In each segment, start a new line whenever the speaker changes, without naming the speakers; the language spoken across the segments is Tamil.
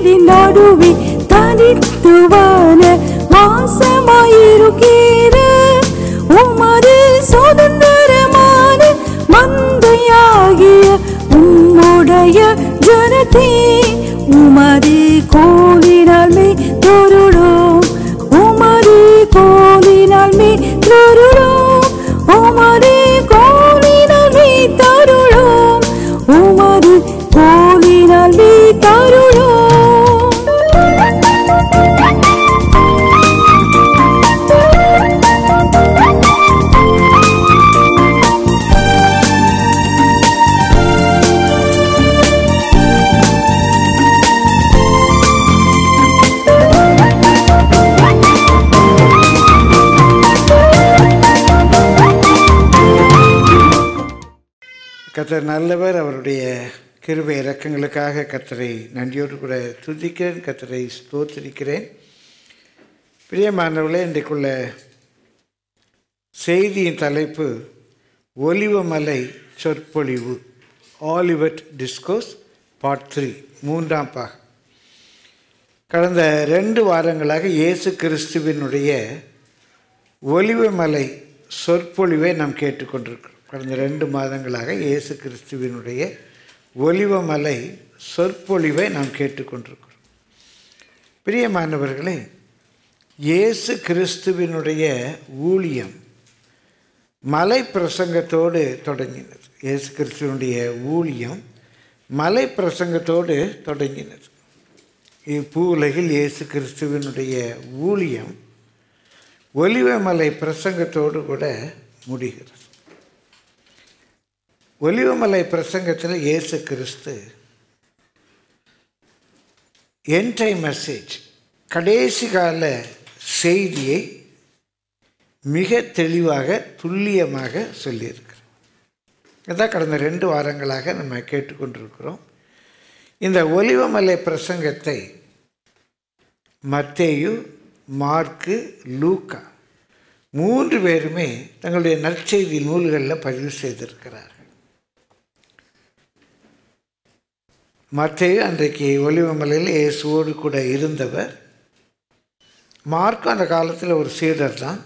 வீட்டின் நடுவே தனித்துவான வாசமாயிருக்கிற உமது சுதந்திரமான மந்தையாகிய உம்முடைய ஜனத்தே உமது கோலினால் மே தொருளோம் உமது கோலினால் மே தொருளோம் உமது கோலினால் மே தருளோம் உமது கோலினால் மே
கர்த்தர் நல்லவர் அவருடைய கிருபை இறக்கங்களுக்காக கர்த்தரை நன்றியோடு கூட துதிக்கிறேன் கர்த்தரை ஸ்தோத்திரிக்கிறேன் பிரியமானவர்களே இன்றைக்குள்ள செய்தியின் தலைப்பு ஒலிவமலை சொற்பொழிவு ஆலிவட் டிஸ்கோஸ் பார்ட் த்ரீ மூன்றாம் பாகம் கடந்த ரெண்டு வாரங்களாக இயேசு கிறிஸ்துவினுடைய ஒலிவமலை சொற்பொழிவை நாம் கேட்டுக்கொண்டிருக்கிறோம் கடந்த ரெண்டு மாதங்களாக இயேசு கிறிஸ்துவினுடைய ஒலிவமலை சொற்பொழிவை நாம் கேட்டுக்கொண்டிருக்கிறோம் பிரியமானவர்களே இயேசு கிறிஸ்துவினுடைய ஊழியம் மலை பிரசங்கத்தோடு தொடங்கினது இயேசு கிறிஸ்துவனுடைய ஊழியம் மலை பிரசங்கத்தோடு தொடங்கினது இப்பூ உலகில் இயேசு கிறிஸ்துவினுடைய ஊழியம் ஒலிவமலை பிரசங்கத்தோடு கூட முடிகிறது ஒலிவமலை பிரசங்கத்தில் இயேசு கிறிஸ்து என்டை மெசேஜ் கடைசி கால செய்தியை மிக தெளிவாக துல்லியமாக சொல்லியிருக்கிறார் இதான் கடந்த ரெண்டு வாரங்களாக நம்ம கேட்டுக்கொண்டிருக்கிறோம் இந்த ஒலிவமலை பிரசங்கத்தை மத்தேயு மார்க்கு லூக்கா மூன்று பேருமே தங்களுடைய நற்செய்தி நூல்களில் பதிவு செய்திருக்கிறார்கள் மத்தேயு அன்றைக்கு ஒலிவமலையில் இயேசுவோடு கூட இருந்தவர் மார்க்கும் அந்த காலத்தில் ஒரு சீடர் தான்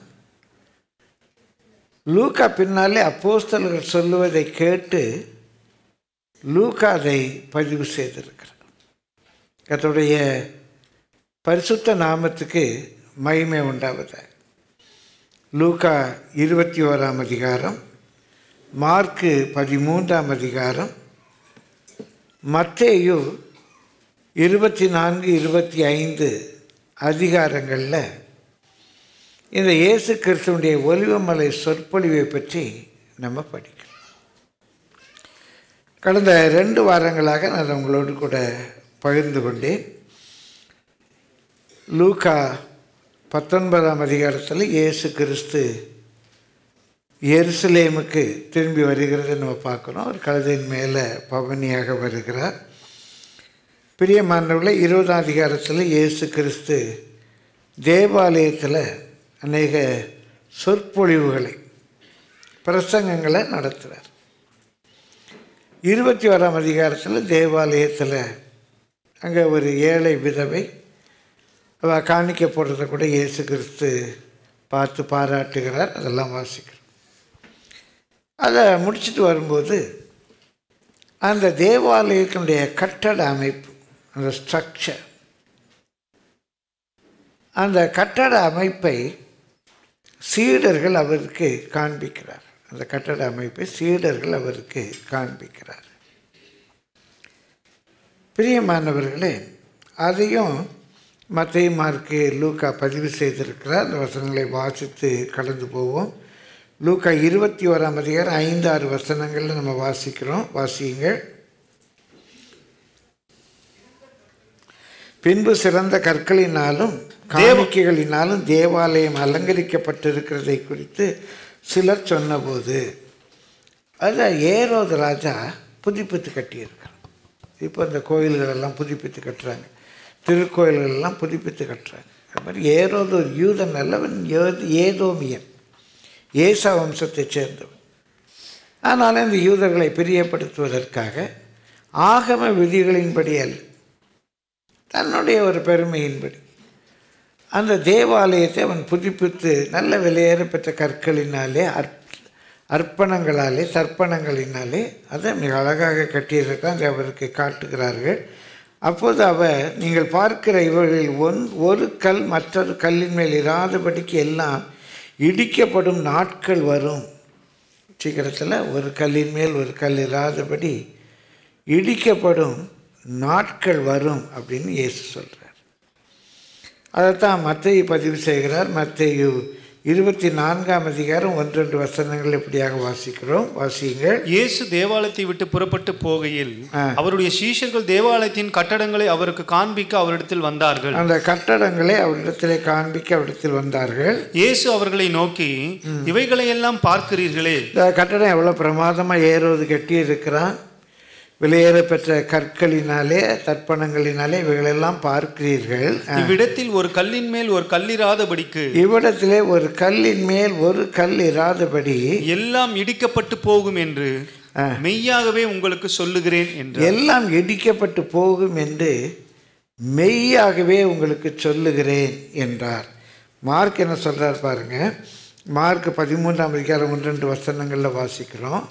லூக்கா பின்னாலே அப்போஸ்தலர்கள் சொல்லுவதை கேட்டு லூக்கா அதை பதிவு செய்திருக்கிறார் கர்த்தருடைய பரிசுத்த நாமத்துக்கு மகிமை உண்டாவதாக லூக்கா இருபத்தி ஓராம் அதிகாரம் மார்க்கு பதிமூன்றாம் அதிகாரம் மத்தேயு இருபத்தி நான்கு இருபத்தி ஐந்து அதிகாரங்களில் இந்த இயேசு கிறிஸ்துவனுடைய ஒலிவமலை சொற்பொழிவை பற்றி நம்ம படிக்கிறோம் கடந்த ரெண்டு வாரங்களாக நான் உங்களோடு கூட பகிர்ந்து கொண்டேன் லூக்கா பத்தொன்பதாம் அதிகாரத்தில் இயேசு கிறிஸ்து எருசலேமுக்கு திரும்பி வருகிறதை நம்ம பார்க்குறோம் ஒரு கழுதையின் மேலே பவனியாக வருகிறார் பிரியமானவர்களே இருபதாம் அதிகாரத்தில் இயேசு கிறிஸ்து தேவாலயத்தில் அநேக சொற்பொழிவுகளை பிரசங்கங்களை நடத்துகிறார் இருபத்தி ஓராம் அதிகாரத்தில் தேவாலயத்தில் அங்கே ஒரு ஏழை விதவை அவள் காணிக்க போடுறத கூட இயேசு கிறிஸ்து பார்த்து பாராட்டுகிறார் அதெல்லாம் வாசிக்கிறோம் அதை முடிச்சுட்டு வரும்போது அந்த தேவாலயத்தினுடைய கட்டட அமைப்பு அந்த ஸ்ட்ரக்சர் அந்த கட்டட அமைப்பை சீடர்கள் அவருக்கு காண்பிக்கிறார் அந்த கட்டட அமைப்பை சீடர்கள் அவருக்கு காண்பிக்கிறார் பிரியமானவர்களே அதையும் மத்திய மார்க்கு லூக்கா பதிவு செய்திருக்கிறார் அந்த வசனங்களை வாசித்து கடந்து போவோம் லூக்கா இருபத்தி ஓராம் அதிகாரம் ஐந்து ஆறு வசனங்களில் நம்ம வாசிக்கிறோம் வாசியுங்கள் பின்பு சிறந்த கற்களினாலும் காணிக்கைகளினாலும் தேவாலயம் அலங்கரிக்கப்பட்டிருக்கிறதை குறித்து சிலர் சொன்னபோது அதில் ஏரோது ராஜா புதுப்பித்து கட்டியிருக்கிறான் இப்போ இந்த கோயில்களெல்லாம் புதுப்பித்து கட்டுறாங்க திருக்கோயில்கள் எல்லாம் புதுப்பித்து கட்டுறாங்க அது மாதிரி ஏரோது ஒரு யூதன் அல்லவன் ஏது ஏதோமியன் ஏசா வம்சத்தைச் சேர்ந்தவன் ஆனாலும் இந்த யூதர்களை பிரியப்படுத்துவதற்காக ஆகம விதிகளின்படி அல்ல தன்னுடைய ஒரு பெருமையின்படி அந்த தேவாலயத்தை அவன் புதுப்பித்து நல்ல விலையேற பெற்ற கற்களினாலே அற் அர்ப்பணங்களாலே தர்ப்பணங்களினாலே அதை மிக அழகாக கட்டியிருக்கான் அதை அவருக்கு காட்டுகிறார்கள் அப்போது அவர் நீங்கள் பார்க்கிற இவர்களில் ஒன் ஒரு கல் மற்றொரு கல்லின் மேல் இராதபடிக்கு எல்லாம் இடிக்கப்படும் நாட்கள் வரும் சீக்கிரத்தில் ஒரு கல்லின் மேல் ஒரு கல் இராதபடி இடிக்கப்படும் நாட்கள் வரும் அப்படின்னு இயேசு சொல்கிறார் அதைத்தான் மத்தையை பதிவு செய்கிறார் மத்தையு இருபத்தி நான்காம் அதிகாரம் ஒன்றெண்டு வசனங்கள் இப்படியாக வாசிக்கிறோம் வாசியுங்கள்
இயேசு தேவாலயத்தை விட்டு புறப்பட்டு போகையில் அவருடைய சீஷர்கள் தேவாலயத்தின் கட்டடங்களை அவருக்கு காண்பிக்க அவரிடத்தில் வந்தார்கள்
அந்த கட்டடங்களை அவரிடத்திலே காண்பிக்க அவரிடத்தில் வந்தார்கள்
இயேசு அவர்களை நோக்கி இவைகளையெல்லாம் பார்க்கிறீர்களே
இந்த கட்டடம் எவ்வளோ பிரமாதமாக ஏறுவது கட்டி இருக்கிறான் விலையேற பெற்ற கற்களினாலே தர்ப்பணங்களினாலே இவைகளெல்லாம் பார்க்கிறீர்கள்
இவ்விடத்தில் ஒரு கல்லின் மேல் ஒரு கல்லிராதபடிக்கு
இவ்விடத்திலே ஒரு கல்லின் மேல் ஒரு கல் இராதபடி
எல்லாம் இடிக்கப்பட்டு போகும் என்று மெய்யாகவே உங்களுக்கு சொல்லுகிறேன் என்று
எல்லாம் இடிக்கப்பட்டு போகும் என்று மெய்யாகவே உங்களுக்கு சொல்லுகிறேன் என்றார் மார்க் என்ன சொல்றார் பாருங்க மார்க் பதிமூன்றாம் அதிகாரம் ஒன்று ரெண்டு வசனங்களில் வாசிக்கிறோம்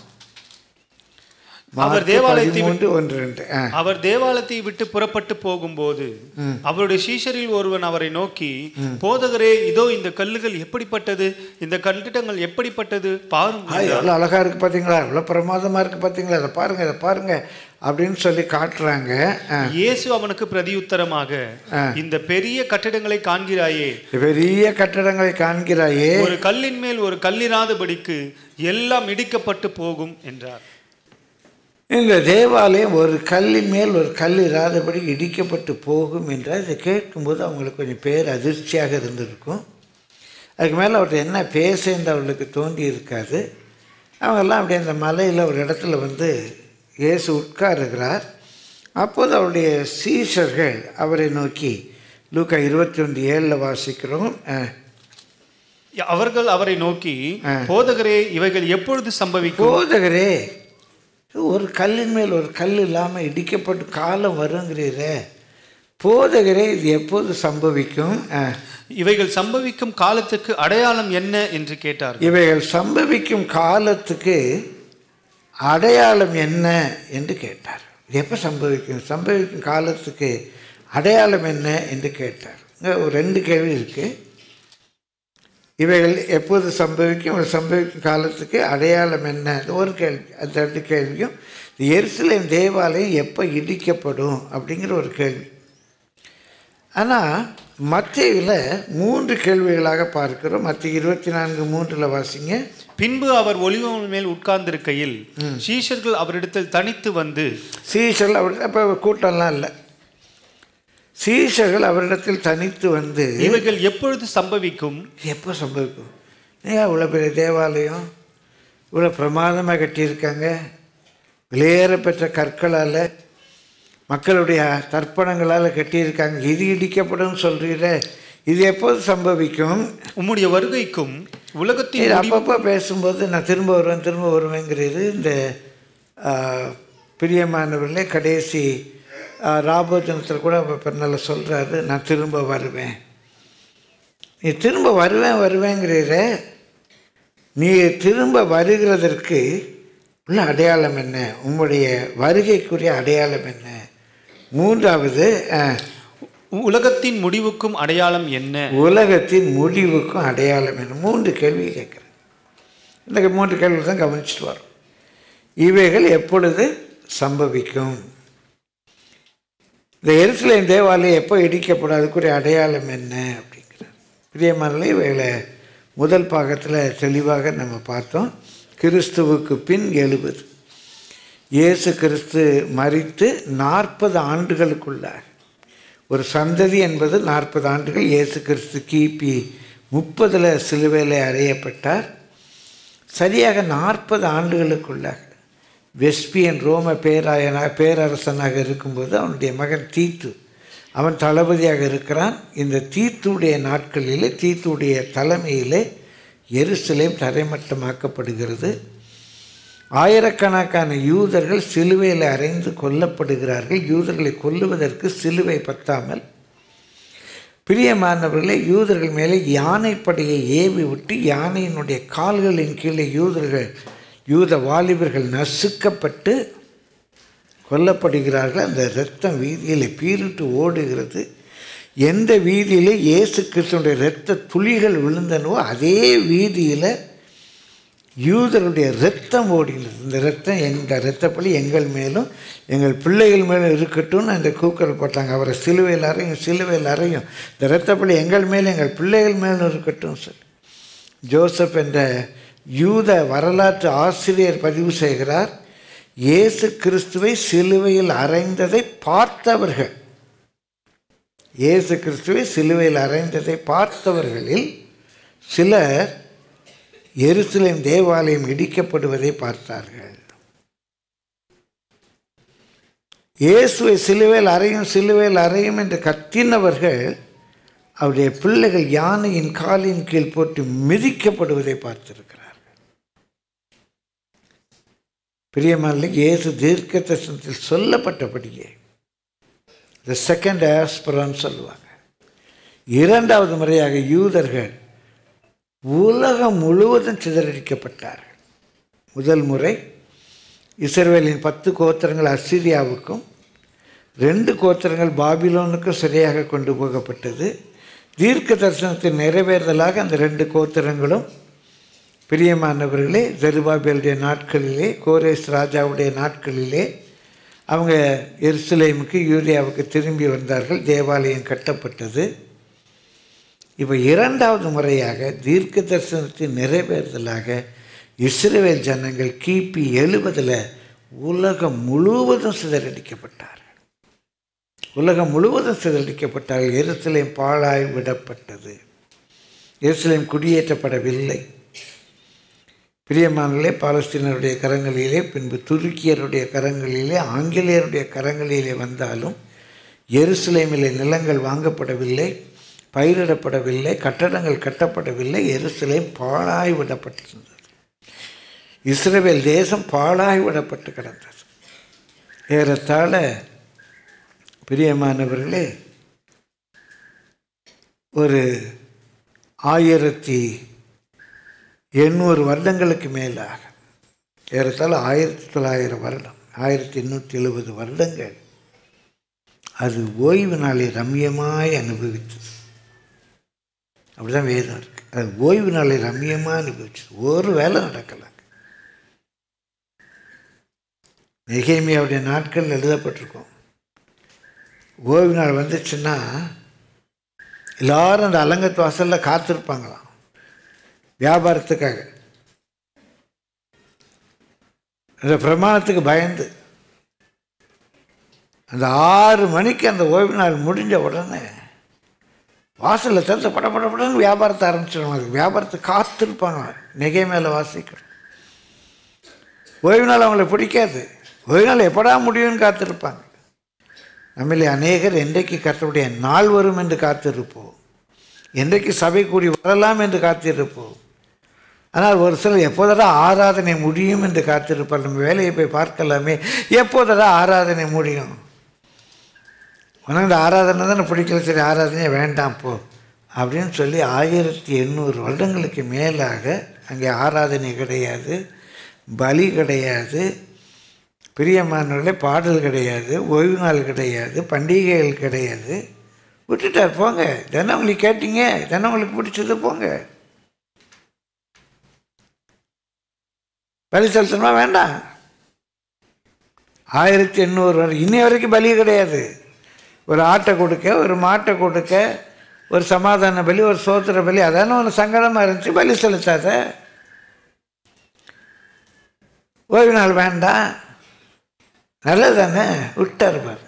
அவர்
மார்க்
தேவாலயத்தை
பதிமூன்று ஒன்று ரெண்டு ஆ
அவர் தேவாலயத்தை விட்டு புறப்பட்டு போகும்போது அவருடைய சீஷரில் ஒருவன் அவரை நோக்கி போதகரே இதோ இந்த கல்லுகள் எப்படிப்பட்டது இந்த கட்டிடங்கள் எப்படிப்பட்டது பாருங்க
ஆ, எவ்வளோ அழகாக இருக்குது பார்த்தீங்களா எவ்வளோ பிரமாதமாக இருக்குது பார்த்தீங்களா இதை பாருங்கள் இதை பாருங்கள் அப்படின்னு சொல்லி காட்டுறாங்க ஆ.
இயேசு அவனுக்கு பிரதியுத்தரமாக இந்த பெரிய கட்டிடங்களை காண்கிறாயே
பெரிய கட்டடங்களை காண்கிறாயே
ஒரு கல்லின் மேல் ஒரு கல்லிராதபடிக்கு எல்லாம் இடிக்கப்பட்டு போகும் என்றார்
இந்த தேவாலயம் ஒரு கல்லின் மேல் ஒரு கல் இராதபடி இடிக்கப்பட்டு போகும் என்றால் இதை கேட்கும்போது அவங்களுக்கு கொஞ்சம் பேர் அதிர்ச்சியாக இருந்திருக்கும் அதுக்கு மேலே அவர்கிட்ட என்ன பேச என்று அவர்களுக்கு தோண்டி இருக்காது அவங்கெல்லாம் அப்படியே அந்த மலையில் ஒரு இடத்துல வந்து இயேசு உட்காருகிறார் அப்போது அவருடைய சீஷர்கள் அவரை நோக்கி லூக்கா இருபத்தி ஒன்று ஏழில் வாசிக்கிறோம் அஹ்,
அவர்கள் அவரை நோக்கி போதகரே இவைகள் எப்பொழுது சம்பவிக்கும்
போதகரே ஒரு கல்லின் மேல் ஒரு கல் இல்லாமல் இடிக்கப்பட்டு காலம் வருங்கிறீரே போதகரே இது எப்போது சம்பவிக்கும் அஹ்,
இவைகள் சம்பவிக்கும் காலத்துக்கு அடையாளம் என்ன என்று கேட்டார்
இவைகள் சம்பவிக்கும் காலத்துக்கு அடையாளம் என்ன என்று கேட்டார் இது எப்போ சம்பவிக்கும் சம்பவிக்கும் காலத்துக்கு அடையாளம் என்ன என்று கேட்டார் இங்க ஒரு ரெண்டு கேள்வி இருக்குது இவைகள் எப்போது சம்பவிக்கும் இவைகள் சம்பவிக்கும் காலத்துக்கு அடையாளம் என்ன அது ஒரு கேள்வி அந்த ரெண்டு கேள்வியும் இந்த எருசலேம் தேவாலயம் எப்போ இடிக்கப்படும் அப்படிங்கிற ஒரு கேள்வி ஆனால் மத்தியில் மூன்று கேள்விகளாக பார்க்கிறோம் மத்திய இருபத்தி நான்கு மூன்றில் வாசிங்க
பின்பு அவர் ஒளிவன் மேல் உட்கார்ந்திருக்கையில் சீஷர்கள் அவரிடத்தில் தனித்து வந்து
சீஷர்கள் அவர் அப்போ கூட்டம்லாம் இல்லை சீஷர்கள் அவரிடத்தில் தனித்து வந்து
இவைகள் எப்பொழுது சம்பவிக்கும்
இது எப்போ சம்பவிக்கும் ஏன் இவ்வளோ பெரிய தேவாலயம் இவ்வளோ பிரமாதமாக கட்டியிருக்காங்க விலையேற பெற்ற கற்களால் மக்களுடைய தர்ப்பணங்களால் கட்டியிருக்காங்க இது இடிக்கப்படும் சொல்கிறீர இது எப்போது சம்பவிக்கும்
உம்முடைய வருகைக்கும் உலகத்தின்
இது அப்பப்போ பேசும்போது நான் திரும்ப வருவேன் திரும்ப வருவேங்கிறது இந்த ஆ, பிரியமானவர்களே கடைசி ஆ, ராபோஜனத்தில் கூட பின்னால் சொல்கிறாரு நான் திரும்ப வருவேன் நீ திரும்ப வருவேன் வருவேங்கிறீர நீ திரும்ப வருகிறதற்கு உள்ள அடையாளம் என்ன உம்முடைய வருகைக்குரிய அடையாளம் என்ன மூன்றாவது ஆ,
உலகத்தின் முடிவுக்கும் அடையாளம் என்ன
உலகத்தின் முடிவுக்கும் அடையாளம் என்ன மூன்று கேள்வி கேட்குறேன் இந்த மூன்று கேள்வி தான் கவனிச்சுட்டு வரோம் இவைகள் எப்பொழுது சம்பவிக்கும் இந்த எருசலேம் தேவாலயம் எப்போ இடிக்கப்படும் அதுக்குரிய அடையாளம் என்ன அப்படிங்கிறார் பிரியமானே இவைகளை முதல் பாகத்தில் தெளிவாக நம்ம பார்த்தோம் கிறிஸ்துவுக்கு பின் எழுபது இயேசு கிறிஸ்து மரித்து நாற்பது ஆண்டுகளுக்குள்ளாக ஒரு சந்ததி என்பது நாற்பது ஆண்டுகள் இயேசு கிறிஸ்து கிபி முப்பதில் சிலுவையில் அறையப்பட்டார் சரியாக நாற்பது ஆண்டுகளுக்குள்ளாக வெஸ்பியன் ரோம பேராயனாக பேரரசனாக இருக்கும்போது அவனுடைய மகன் தீத்து அவன் தளபதியாக இருக்கிறான் இந்த தீத்துடைய நாட்களில் தீத்துடைய தலைமையில் எருசலேம் தரைமட்டமாக்கப்படுகிறது ஆயிரக்கணக்கான யூதர்கள் சிலுவையில் அறைந்து கொல்லப்படுகிறார்கள் யூதர்களை கொல்லுவதற்கு சிலுவை பத்தாமல் பிரியமானவர்களே யூதர்கள் மேலே யானைப்படையை ஏவி விட்டு யானையினுடைய கால்களின் கீழே யூதர்கள் யூத வாலிபர்கள் நசுக்கப்பட்டு கொல்லப்படுகிறார்கள் அந்த இரத்தம் வீதியில் பீரிட்டு ஓடுகிறது எந்த வீதியில் இயேசு கிறிஸ்துடைய இரத்த துளிகள் விழுந்தனவோ அதே வீதியில் யூதருடைய இரத்தம் ஓடுகிறது இந்த இரத்தம் எங்கள் இரத்தப்பள்ளி எங்கள் மேலும் எங்கள் பிள்ளைகள் மேலும் இருக்கட்டும்னு அந்த கூக்கல் போட்டாங்க அவரை சிலுவையில் அறையும் சிலுவையில் அறையும் இந்த இரத்தப்பள்ளி எங்கள் மேலும் எங்கள் பிள்ளைகள் மேலும் இருக்கட்டும் சொல்லி ஜோசப் என்ற யூத வரலாற்று ஆசிரியர் பதிவு செய்கிறார் இயேசு கிறிஸ்துவை சிலுவையில் அறைந்ததை பார்த்தவர்கள் இயேசு கிறிஸ்துவை சிலுவையில் அறைந்ததை பார்த்தவர்களில் சிலர் எருசலேம் தேவாலயம் இடிக்கப்படுவதை பார்த்தார்கள் இயேசுவை சிலுவையில் அறையும் சிலுவையில் அறையும் என்று கத்தினவர்கள் அவருடைய பிள்ளைகள் யானையின் காலின் கீழ் போட்டு மிதிக்கப்படுவதை பார்த்திருக்கிறார்கள் பிரியமான இயேசு தீர்க்க தரிசனத்தில் சொல்லப்பட்டபடியே த செகண்ட் ஆஸ்பரான்னு சொல்லுவாங்க இரண்டாவது முறையாக யூதர்கள் உலகம் முழுவதும் சிதறடிக்கப்பட்டார்கள் முதல் முறை இஸ்ரவேலின் பத்து கோத்திரங்கள் அசிரியாவுக்கும் ரெண்டு கோத்திரங்கள் பாபிலோனுக்கும் சரியாக கொண்டு போகப்பட்டது தீர்க்க தரிசனத்தின் நிறைவேறுதலாக அந்த ரெண்டு கோத்திரங்களும் பிரியமானவர்களே ஜெருபாபேலுடைய நாட்களிலே கோரேஸ் ராஜாவுடைய நாட்களிலே அவங்க எருசலேமுக்கு யூரியாவுக்கு திரும்பி வந்தார்கள் தேவாலயம் கட்டப்பட்டது இப்போ இரண்டாவது முறையாக தீர்க்க தரிசனத்தின் நிறைவேறுதலாக இஸ்ரேல் ஜனங்கள் கிபி எழுபதில் உலகம் முழுவதும் சிதறடிக்கப்பட்டார்கள் உலகம் முழுவதும் சிதறடிக்கப்பட்டார்கள் எருசலேம் பாழாய் விடப்பட்டது எருசலேம் குடியேற்றப்படவில்லை பிரியமானே பாலஸ்தீனருடைய கரங்களிலே பின்பு துருக்கியருடைய கரங்களிலே ஆங்கிலேயருடைய கரங்களிலே வந்தாலும் எருசலேமிலே நிலங்கள் வாங்கப்படவில்லை பயிரிடப்படவில்லை கட்டடங்கள் கட்டப்படவில்லை எருசலேம் பாழாய் விடப்பட்டிருந்தது இஸ்ரேல் தேசம் பாழாய் விடப்பட்டு கிடந்தது ஏறத்தாழ பிரியமானவர்களே ஒரு ஆயிரத்தி எண்ணூறு வருடங்களுக்கு மேலாக ஏறத்தாழ ஆயிரத்தி தொள்ளாயிரம் வருடம் ஆயிரத்தி எண்ணூற்றி எழுபது வருடங்கள் அது ஓய்வு நாளை ரம்யமாய் அனுபவித்தது அப்படிதான் வேதம் இருக்கு அது ஓய்வு நாளை ரம்யமாக அனுபவிச்சது ஒரு வேலை நடக்கலை நெகேமியாவுடைய நாட்கள் எழுதப்பட்டிருக்கும் ஓய்வு நாள் வந்துச்சுன்னா எல்லாரும் அந்த அலங்கத்து வாசலில் காத்திருப்பாங்களாம் வியாபாரத்துக்காக அந்த பிரமாணத்துக்கு பயந்து அந்த ஆறு மணிக்கு அந்த ஓய்வு நாள் முடிஞ்ச உடனே வாசலில் திறந்து பட பட படன்னு வியாபாரத்தை ஆரம்பிச்சிடுவாங்க அதுக்கு வியாபாரத்தை காத்திருப்பாங்க நெகை மேலே வாசிக்கணும் ஓய்வு நாள் அவங்கள பிடிக்காது ஓய்வு நாள் எப்படா முடியும்னு காத்திருப்பாங்க நம்மளே அநேகர் என்றைக்கு கத்தருடைய நாள் வரும் என்று காத்திருப்போம் என்றைக்கு சபை கூடி வரலாம் என்று காத்திருப்போம் ஆனால் ஒரு சிலர் எப்போதடா ஆராதனை முடியும் என்று காத்திருப்பார் நம்ம வேலையை போய் பார்க்கலாமே எப்போதடா ஆராதனை முடியும் உனக்கு இந்த ஆராதனை தானே பிடிக்கல சரி ஆராதனையே வேண்டாம் போ அப்படின்னு சொல்லி ஆயிரத்தி எண்ணூறு வருடங்களுக்கு மேலாக அங்கே ஆராதனை கிடையாது பலி கிடையாது பிரியமானவர்களே பாடல் கிடையாது ஓய்வு நாள் கிடையாது பண்டிகைகள் கிடையாது விட்டுட்டார் போங்க தினம் உங்களுக்கு கேட்டீங்க தினம் உங்களுக்கு பிடிச்சது போங்க பலி செலுத்தணுமா வேண்டாம் ஆயிரத்தி எண்ணூறு வரை இன்னை வரைக்கும் பலி கிடையாது ஒரு ஆட்டை கொடுக்க ஒரு மாட்டை கொடுக்க ஒரு சமாதான பலி ஒரு சோத்திர பலி அதான ஒன்று சங்கடமாக இருந்துச்சு பலி செலுத்தாத ஓய்வு நாள் வேண்டாம் நல்லது தானே விட்டார் பாருங்க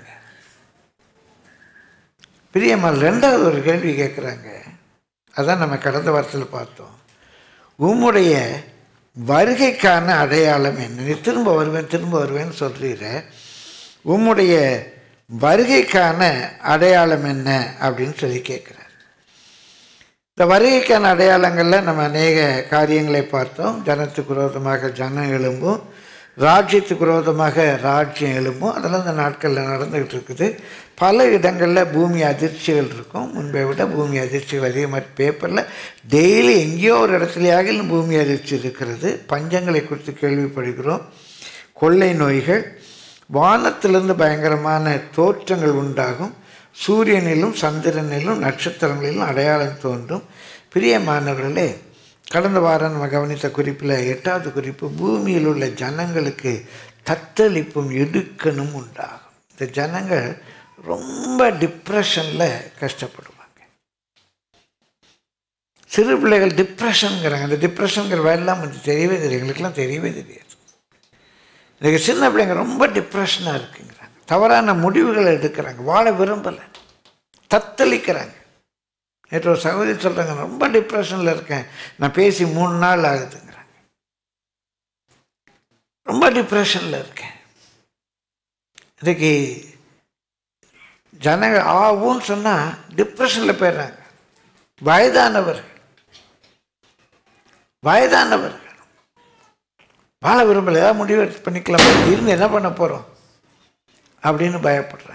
பிரியம்மாள் ரெண்டாவது ஒரு கேள்வி கேட்குறாங்க அதான் நம்ம கடந்த வாரத்தில் பார்த்தோம் உம்முடைய வருகைக்கான அடையாளம் என்ன நீ திரும்ப வருவேன் திரும்ப வருவேன்னு சொல்கிறீர உம்முடைய வருகைக்கான அடையாளம் என்ன அப்படின்னு சொல்லி கேட்குறார் இந்த வருகைக்கான அடையாளங்களில் நம்ம அநேக காரியங்களை பார்த்தோம் ஜனத்துக்கு விரோதமாக ஜனம் எழும்பும் ராஜ்யத்துக்கு விரோதமாக ராஜ்யம் எழும்பும் அதெல்லாம் இந்த நாட்களில் நடந்துக்கிட்டு இருக்குது பல இடங்களில் பூமி அதிர்ச்சிகள் இருக்கும் முன்பை விட பூமி அதிர்ச்சிகள் அதிகமாக பேப்பரில் டெய்லி எங்கேயோ ஒரு இடத்துலையாக பூமி அதிர்ச்சி இருக்கிறது பஞ்சங்களை குறித்து கேள்விப்படுகிறோம் கொள்ளை நோய்கள் வானத்திலிருந்து பயங்கரமான தோற்றங்கள் உண்டாகும் சூரியனிலும் சந்திரனிலும் நட்சத்திரங்களிலும் அடையாளம் தோன்றும் பிரியமானவர்களே கடந்த வாரம் நம்ம கவனித்த குறிப்பில் எட்டாவது குறிப்பு பூமியில் உள்ள ஜனங்களுக்கு தத்தளிப்பும் இடுக்கணும் உண்டாகும் இந்த ஜனங்கள் ரொம்ப டிப்ரெஷனில் கஷ்டப்படுவாங்க சிறு பிள்ளைகள் டிப்ரெஷனுங்கிறாங்க அந்த டிப்ரெஷனுங்கிற வேலைலாம் கொஞ்சம் தெரியவே தெரியும் எங்களுக்கெல்லாம் தெரியவே தெரியாது இன்றைக்கி சின்ன பிள்ளைங்க ரொம்ப டிப்ரெஷனாக இருக்குங்கிறாங்க தவறான முடிவுகளை எடுக்கிறாங்க வாழ விரும்பலை தத்தளிக்கிறாங்க நேற்று ஒரு சகோதரி சொல்கிறாங்க ரொம்ப டிப்ரெஷனில் இருக்கேன் நான் பேசி மூணு நாள் ஆகுதுங்கிறாங்க ரொம்ப டிப்ரெஷனில் இருக்கேன் இன்றைக்கி ஜனங்கள் ஆவுன்னு சொன்னால் டிப்ரெஷனில் போயிடுறாங்க வயதானவர்கள் வயதானவர்கள் வாழ விரும்பல ஏதாவது முடிவு எடுத்து பண்ணிக்கலாம் இருந்து என்ன பண்ண போகிறோம் அப்படின்னு பயப்படுறாங்க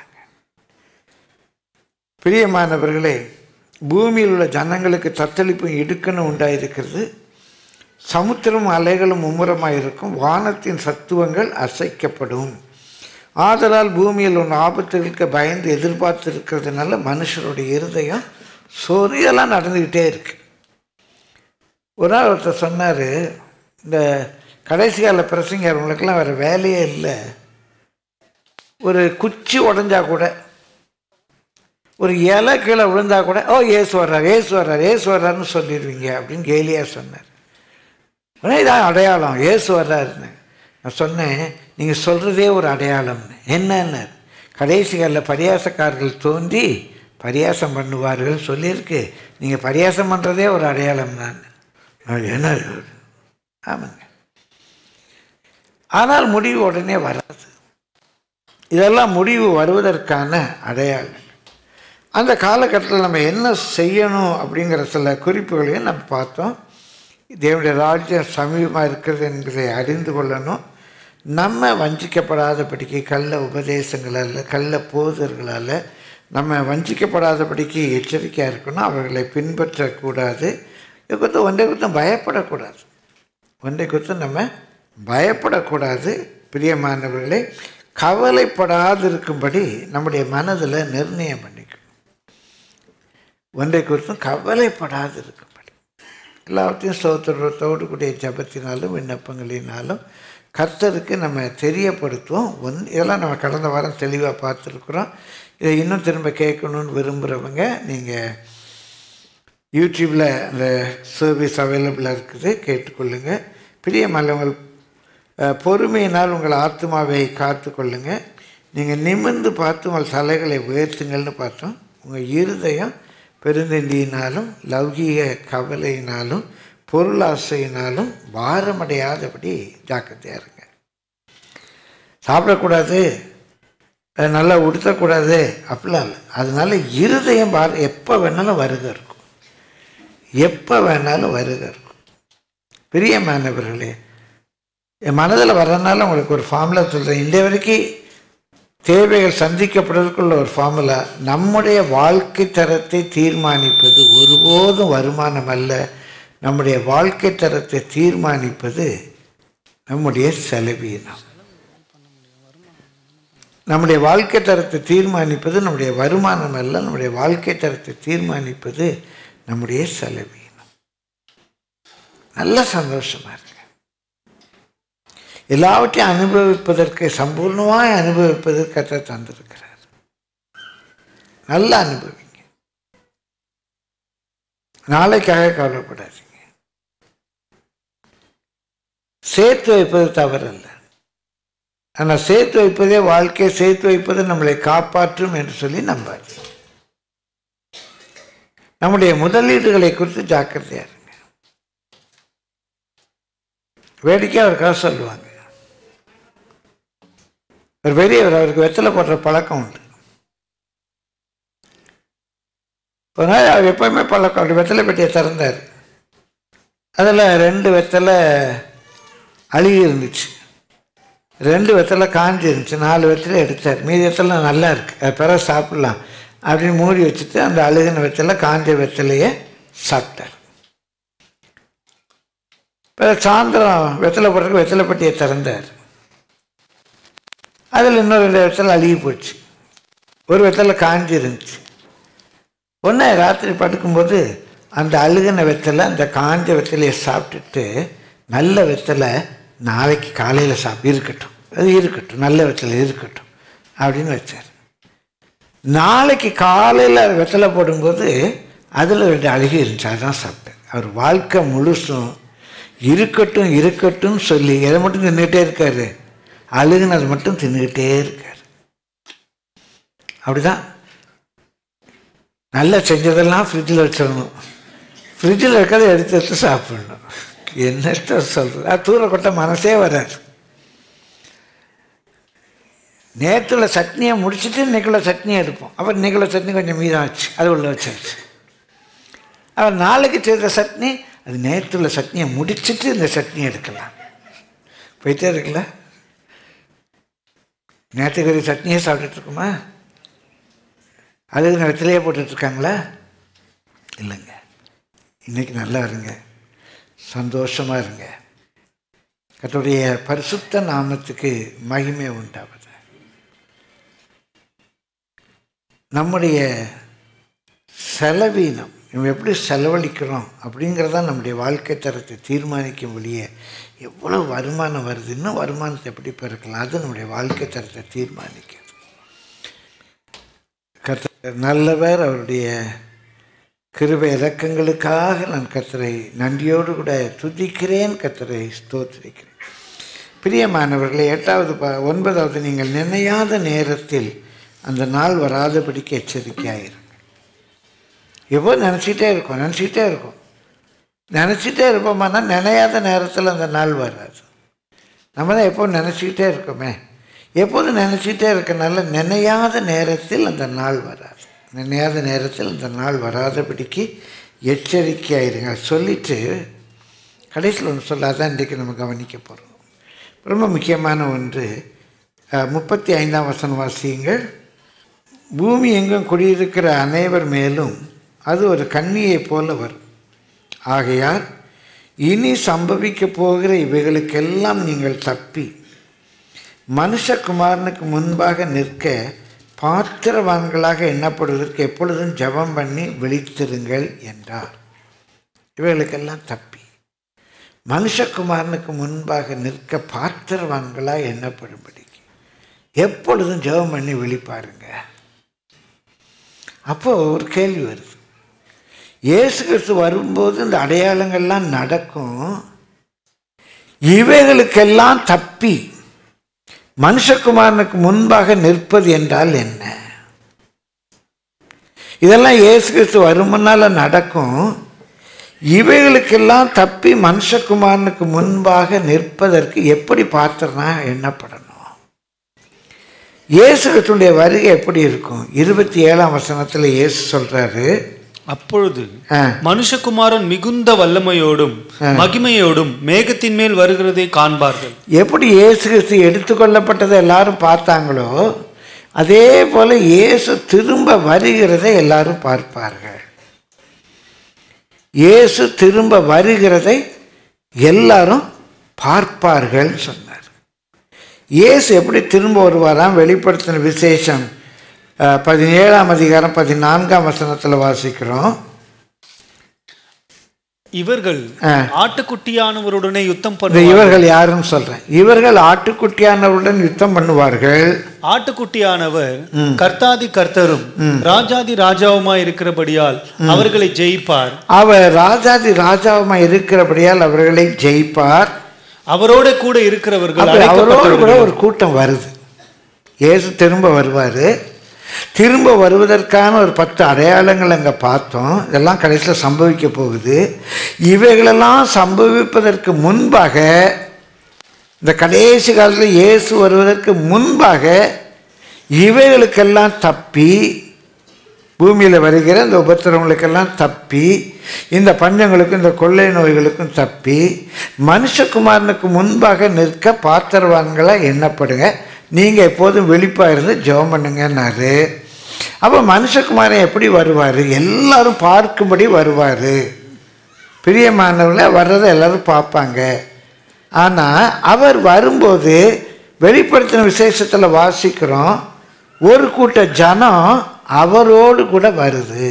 பிரியமானவர்களே பூமியில் உள்ள ஜனங்களுக்கு தத்தளிப்பும் இடுக்கணும் உண்டாயிருக்கிறது சமுத்திரம் அலைகளும் மும்முரமாக இருக்கும் வானத்தின் சத்துவங்கள் அசைக்கப்படும் ஆதலால் பூமியில் ஒன்று ஆபத்துகளுக்கு பயந்து எதிர்பார்த்து இருக்கிறதுனால மனுஷருடைய இருதயம் சொரியெல்லாம் நடந்துக்கிட்டே இருக்கு ஒரு நாள் ஒருத்தர் சொன்னார் இந்த கடைசி கால பிரசங்கர்களுக்கெல்லாம் வேறு வேலையே இல்லை ஒரு குச்சி உடஞ்சா கூட ஒரு இலை கீழே விழுந்தா கூட ஓ ஏசு வர்றார் ஏசு வர்றார் ஏசு வர்றாருன்னு சொல்லிடுவீங்க அப்படின்னு கேலியா சொன்னார் உடனே இதான் அடையாளம் ஏசு வர்றாருன்னு நான் சொன்னேன் நீங்கள் சொல்கிறதே ஒரு அடையாளம்னு என்னன்னு கடைசி காலில் பரியாசக்காரர்கள் தோன்றி பரியாசம் பண்ணுவார்கள் சொல்லியிருக்கு நீங்கள் பரியாசம் பண்ணுறதே ஒரு அடையாளம் தான் என்ன ஆமாங்க ஆனால் முடிவு உடனே வராது இதெல்லாம் முடிவு வருவதற்கான அடையாளம் அந்த காலகட்டத்தில் நம்ம என்ன செய்யணும் அப்படிங்கிற சில குறிப்புகளையும் நம்ம பார்த்தோம் தேவனுடைய ராஜ்யம் சமீபமாக இருக்கிறது என்பதை அறிந்து கொள்ளணும் நம்ம வஞ்சிக்கப்படாதபடிக்கு கள்ள உபதேசங்களால் கள்ள போதர்களால் நம்ம வஞ்சிக்கப்படாதபடிக்கு எச்சரிக்கையாக இருக்கணும் அவர்களை பின்பற்றக்கூடாது இது குறித்து ஒன்றை குறித்து பயப்படக்கூடாது ஒன்றை குறித்து நம்ம பயப்படக்கூடாது பிரியமானவர்களே கவலைப்படாது இருக்கும்படி நம்முடைய மனதில் நிர்ணயம் பண்ணிக்கணும் ஒன்றை குறித்தும் கவலைப்படாது இருக்கும்படி எல்லாத்தையும் சோத்திரத்தோடு கூடிய ஜபத்தினாலும் விண்ணப்பங்களினாலும் கர்த்தருக்கு நம்ம தெரியப்படுத்துவோம் ஒன் இதெல்லாம் நம்ம கடந்த வாரம் தெளிவாக பார்த்துருக்குறோம் இதை இன்னும் திரும்ப கேட்கணுன்னு விரும்புகிறவங்க நீங்கள் யூடியூப்பில் அந்த சர்வீஸ் அவைலபிளாக இருக்குது கேட்டுக்கொள்ளுங்கள் பிரியமல்லவங்கள் பொறுமையினால் உங்கள் ஆத்மாவை காத்து கொள்ளுங்கள் நீங்கள் நிமிர்ந்து பார்த்து உங்கள் தலைகளை உயர்த்துங்கள்னு பார்த்தோம் உங்கள் இருதயம் பெருந்தண்டியினாலும் லௌகீக கவலையினாலும் பொருளாசையினாலும் பாரமடையாதபடி ஜாக்கிரதையாக இருங்க சாப்பிடக்கூடாது நல்லா உடுத்தக்கூடாது அப்படிலாம் இல்லை அதனால இருதயம் பார எப்போ வேணாலும் வருக இருக்கும் எப்போ வேணாலும் வருக இருக்கும் பிரியமானவர்களே என் மனதில் வர்றதுனால உங்களுக்கு ஒரு ஃபார்முலா சொல்கிறேன் இந்த வரைக்கும் தேவைகள் சந்திக்கப்படுவதற்குள்ள ஒரு ஃபார்முலா நம்முடைய வாழ்க்கை தரத்தை தீர்மானிப்பது ஒருபோதும் வருமானம் அல்ல நம்முடைய வாழ்க்கை தரத்தை தீர்மானிப்பது நம்முடைய செலவீனம் நம்முடைய வாழ்க்கை தரத்தை தீர்மானிப்பது நம்முடைய வருமானம் அல்ல நம்முடைய வாழ்க்கை தரத்தை தீர்மானிப்பது நம்முடைய செலவீனம் நல்ல சந்தோஷமா இருக்கு எல்லாவற்றையும் அனுபவிப்பதற்கு சம்பூர்ணமாய் அனுபவிப்பதற்கு கற்று தந்திருக்கிறார் நல்லா அனுபவிங்க நாளைக்காக கவலைப்படாதீங்க சேர்த்து வைப்பது தவறல்ல ஆனால் சேர்த்து வைப்பதே வாழ்க்கையை சேர்த்து வைப்பது நம்மளை காப்பாற்றும் என்று சொல்லி நம்பாது நம்முடைய முதலீடுகளை குறித்து ஜாக்கிரதையா இருங்க வேடிக்கையாக அவருக்காக சொல்லுவாங்க ஒரு பெரியவர் அவருக்கு வெத்தலை போடுற பழக்கம் உண்டு ஒரு நாள் அவர் எப்போவுமே பழக்கம் அப்படி வெத்தலை பெட்டியை திறந்தார் அதில் ரெண்டு வெத்தலை அழுகி இருந்துச்சு ரெண்டு வெத்தலை காஞ்சி இருந்துச்சு நாலு வெத்தலை எடுத்தார் மீதி வெத்தலை நல்லா இருக்கு அது பிற சாப்பிடலாம் அப்படின்னு மூடி வச்சுட்டு அந்த அழுகின வெத்தலை காஞ்ச வெத்தலையை சாப்பிட்டார் பிற சாயந்தரம் வெத்தலை போடுறதுக்கு வெத்தலை பட்டியை திறந்தார் அதில் இன்னொரு ரெண்டு வெத்தலை அழுகி போச்சு ஒரு வெத்தலை காஞ்சி இருந்துச்சு ஒன்று ராத்திரி படுக்கும்போது அந்த அழுகின வெத்தலை அந்த காஞ்ச வெத்தலையை சாப்பிட்டுட்டு நல்ல வெத்தலை நாளைக்கு காலையில் சாப்பிட்டு இருக்கட்டும் அது இருக்கட்டும் நல்ல வெத்தலை இருக்கட்டும் அப்படின்னு வச்சார் நாளைக்கு காலையில் வெத்தலை போடும்போது அதில் ரெண்டு அழுகி இருந்துச்சு அதான் சாப்பிட்டேன் அவர் வாழ்க்கை முழுசும் இருக்கட்டும் இருக்கட்டும் சொல்லி எதை மட்டும் தின்னுகிட்டே இருக்காரு அழுகுனது மட்டும் தின்னுக்கிட்டே இருக்கார் அப்படிதான் நல்லா செஞ்சதெல்லாம் ஃப்ரிட்ஜில் வச்சிடணும் ஃப்ரிட்ஜில் இருக்கிறத எடுத்து எடுத்து சாப்பிடணும் என்னத்த சொல்கிறது அது தூர கொட்ட மனசே வராது நேற்றுள்ள சட்னியை முடிச்சுட்டு இன்னைக்குள்ள சட்னியை எடுப்போம் அப்புறம் இன்னைக்குள்ள சட்னி கொஞ்சம் மீதம் ஆச்சு அது உள்ள வச்சாச்சு அப்புறம் நாளைக்கு செய்த சட்னி அது நேற்றுள்ள சட்னியை முடிச்சுட்டு இந்த சட்னி எடுக்கலாம் போயிட்டே இருக்குல்ல நேற்றுக்கு ஒரு சட்னியே சாப்பிட்டுட்டு இருக்குமா அது இடத்துலையே போட்டுட்ருக்காங்களா இல்லைங்க இன்னைக்கு நல்லா இருங்க சந்தோஷமாக இருங்க கர்த்தருடைய பரிசுத்த நாமத்துக்கு மகிமை உண்டாவது நம்முடைய செலவீனம் நம்ம எப்படி செலவழிக்கிறோம் அப்படிங்கிறதான் நம்முடைய வாழ்க்கை தரத்தை தீர்மானிக்கும் ஒழிய எவ்வளோ வருமானம் வருது இன்னும் வருமானத்தை எப்படி பெருக்கலாம் அது நம்முடைய வாழ்க்கை தரத்தை தீர்மானிக்கிறது கர்த்தர் நல்லவர் அவருடைய கிருபை இலக்கங்களுக்காக நான் கர்த்தரை நன்றியோடு கூட துதிக்கிறேன் கர்த்தரை ஸ்தோத்திரிக்கிறேன் பிரியமானவர்களே எட்டாவது ப ஒன்பதாவது நீங்கள் நினையாத நேரத்தில் அந்த நாள் வராதபடிக்கு எச்சரிக்கையாயிரும் எப்போ நினச்சிட்டே இருக்கோம் நினச்சிக்கிட்டே இருக்கோம் நினச்சிட்டே இருப்போமானா நினையாத நேரத்தில் அந்த நாள் வராது நம்ம தான் எப்போ நினச்சிக்கிட்டே இருக்கோமே எப்போதும் நினச்சிக்கிட்டே இருக்கனால நினையாத நேரத்தில் அந்த நாள் வராது நினையாத நேரத்தில் அந்த நாள் வராதபடிக்கு எச்சரிக்கையாயிருங்க சொல்லிட்டு கடைசியில் ஒன்று சொல்லாதான் இன்றைக்கு நம்ம கவனிக்க போகிறோம் ரொம்ப முக்கியமான ஒன்று அஹ், முப்பத்தி ஐந்தாம் வசனம் வாசியுங்கள் பூமி எங்கும் குடியிருக்கிற அனைவர் மேலும் அது ஒரு கண்ணியைப் போல வரும் ஆகையால் இனி சம்பவிக்க போகிற இவைகளுக்கெல்லாம் நீங்கள் தப்பி மனுஷகுமாரனுக்கு முன்பாக நிற்க பாத்திரவான்களாக எண்ணப்படுவதற்கு எப்பொழுதும் ஜெபம் பண்ணி விழித்திருங்கள் என்றார் இவைகளுக்கெல்லாம் தப்பி மனுஷகுமாரனுக்கு முன்பாக நிற்க பாத்திரவான்களாக எண்ணப்படும்படிக்கு எப்பொழுதும் ஜெபம் பண்ணி விழிப்பாருங்க அப்போ ஒரு கேள்வி வருது இயேசு கிறிஸ்து வரும்போது இந்த அடையாளங்கள்லாம் நடக்கும் இவைகளுக்கெல்லாம் தப்பி மனுஷகுமாரனுக்கு முன்பாக நிற்பது என்றால் என்ன இதெல்லாம் இயேசு கிறிஸ்து வரும் முன்னால நடக்கும் இவைகளுக்கெல்லாம் தப்பி மனுஷகுமாரனுக்கு முன்பாக நிற்பதற்கு எப்படி பாத்திரனா எண்ணப்படணும் இயேசு கிறிஸ்துடைய வருகை எப்படி இருக்கும் இருபத்தி ஏழாம் வசனத்தில் இயேசு சொல்றாரு
அப்பொழுது
ஆ,
மனுஷகுமாரன் மிகுந்த வல்லமையோடும் மகிமையோடும் மேகத்தின் மேல் வருகிறதை காண்பார்கள்
எப்படி இயேசு கிறிஸ்து எடுத்துக்கொள்ளப்பட்டதை எல்லாரும் பார்த்தாங்களோ அதே போல இயேசு திரும்ப வருகிறதை எல்லாரும் பார்ப்பார்கள் இயேசு திரும்ப வருகிறதை எல்லாரும் பார்ப்பார்கள் சொன்னார் இயேசு எப்படி திரும்ப வருவாராம் வெளிப்படுத்தின விசேஷம் அஹ், பதினேழாம் அதிகாரம் பதினான்காம் வசனத்தில் வாசிக்கிறோம்
இவர்கள்
ஆ.
ஆட்டுக்குட்டியானவருடனே யுத்தம்
இந்த
பண்ணுவார்கள்
இவர்கள் யாருன்னு சொல்றேன் இவர்கள் ஆட்டுக்குட்டியானவருடன் யுத்தம் பண்ணுவார்கள்
ஆட்டுக்குட்டியானவர் கர்த்தாதி கர்த்தரும் ராஜாதி ராஜாவுமாய் இருக்கிறபடியால் அவர்களை ஜெயிப்பார்
அவர் ராஜாதி ராஜாவுமா இருக்கிறபடியால் அவர்களை ஜெயிப்பார்
அவரோட கூட இருக்கிறவர்கள்
அப்ப அவரோடு கூட
அழைக்கப்பட்டவர்கள்
ஒரு கூட்டம் வருது இயேசு திரும்ப வருவார் திரும்ப வருவதற்கான ஒரு பத்து அடையாளங்கள் அங்கே பார்த்தோம் இதெல்லாம் கடைசியில் சம்பவிக்க போகுது இவைகளெல்லாம் சம்பவிப்பதற்கு முன்பாக இந்த கடைசி காலத்தில் இயேசு வருவதற்கு முன்பாக இவைகளுக்கெல்லாம் தப்பி பூமியில் வருகிற இந்த உபத்திரவங்களுக்கெல்லாம் தப்பி இந்த பஞ்சங்களுக்கும் இந்த கொள்ளை நோய்களுக்கும் தப்பி மனுஷகுமாரனுக்கு முன்பாக நிற்க பாத்திரவான்களாக எண்ணப்படுங்க நீங்கள் எப்போதும் வெளிப்பாக இருந்து ஜெபம் பண்ணுங்கன்னாரு அப்போ மனுஷகுமாரன் எப்படி வருவார் எல்லாரும் பார்க்கும்படி வருவார் பிரியமானவங்கள வர்றதை எல்லாரும் பார்ப்பாங்க ஆனால் அவர் வரும்போது வெளிப்படுத்தின விசேஷத்தில் வாசிக்கிறோம் ஒரு கூட்ட ஜனம் அவரோடு கூட வருது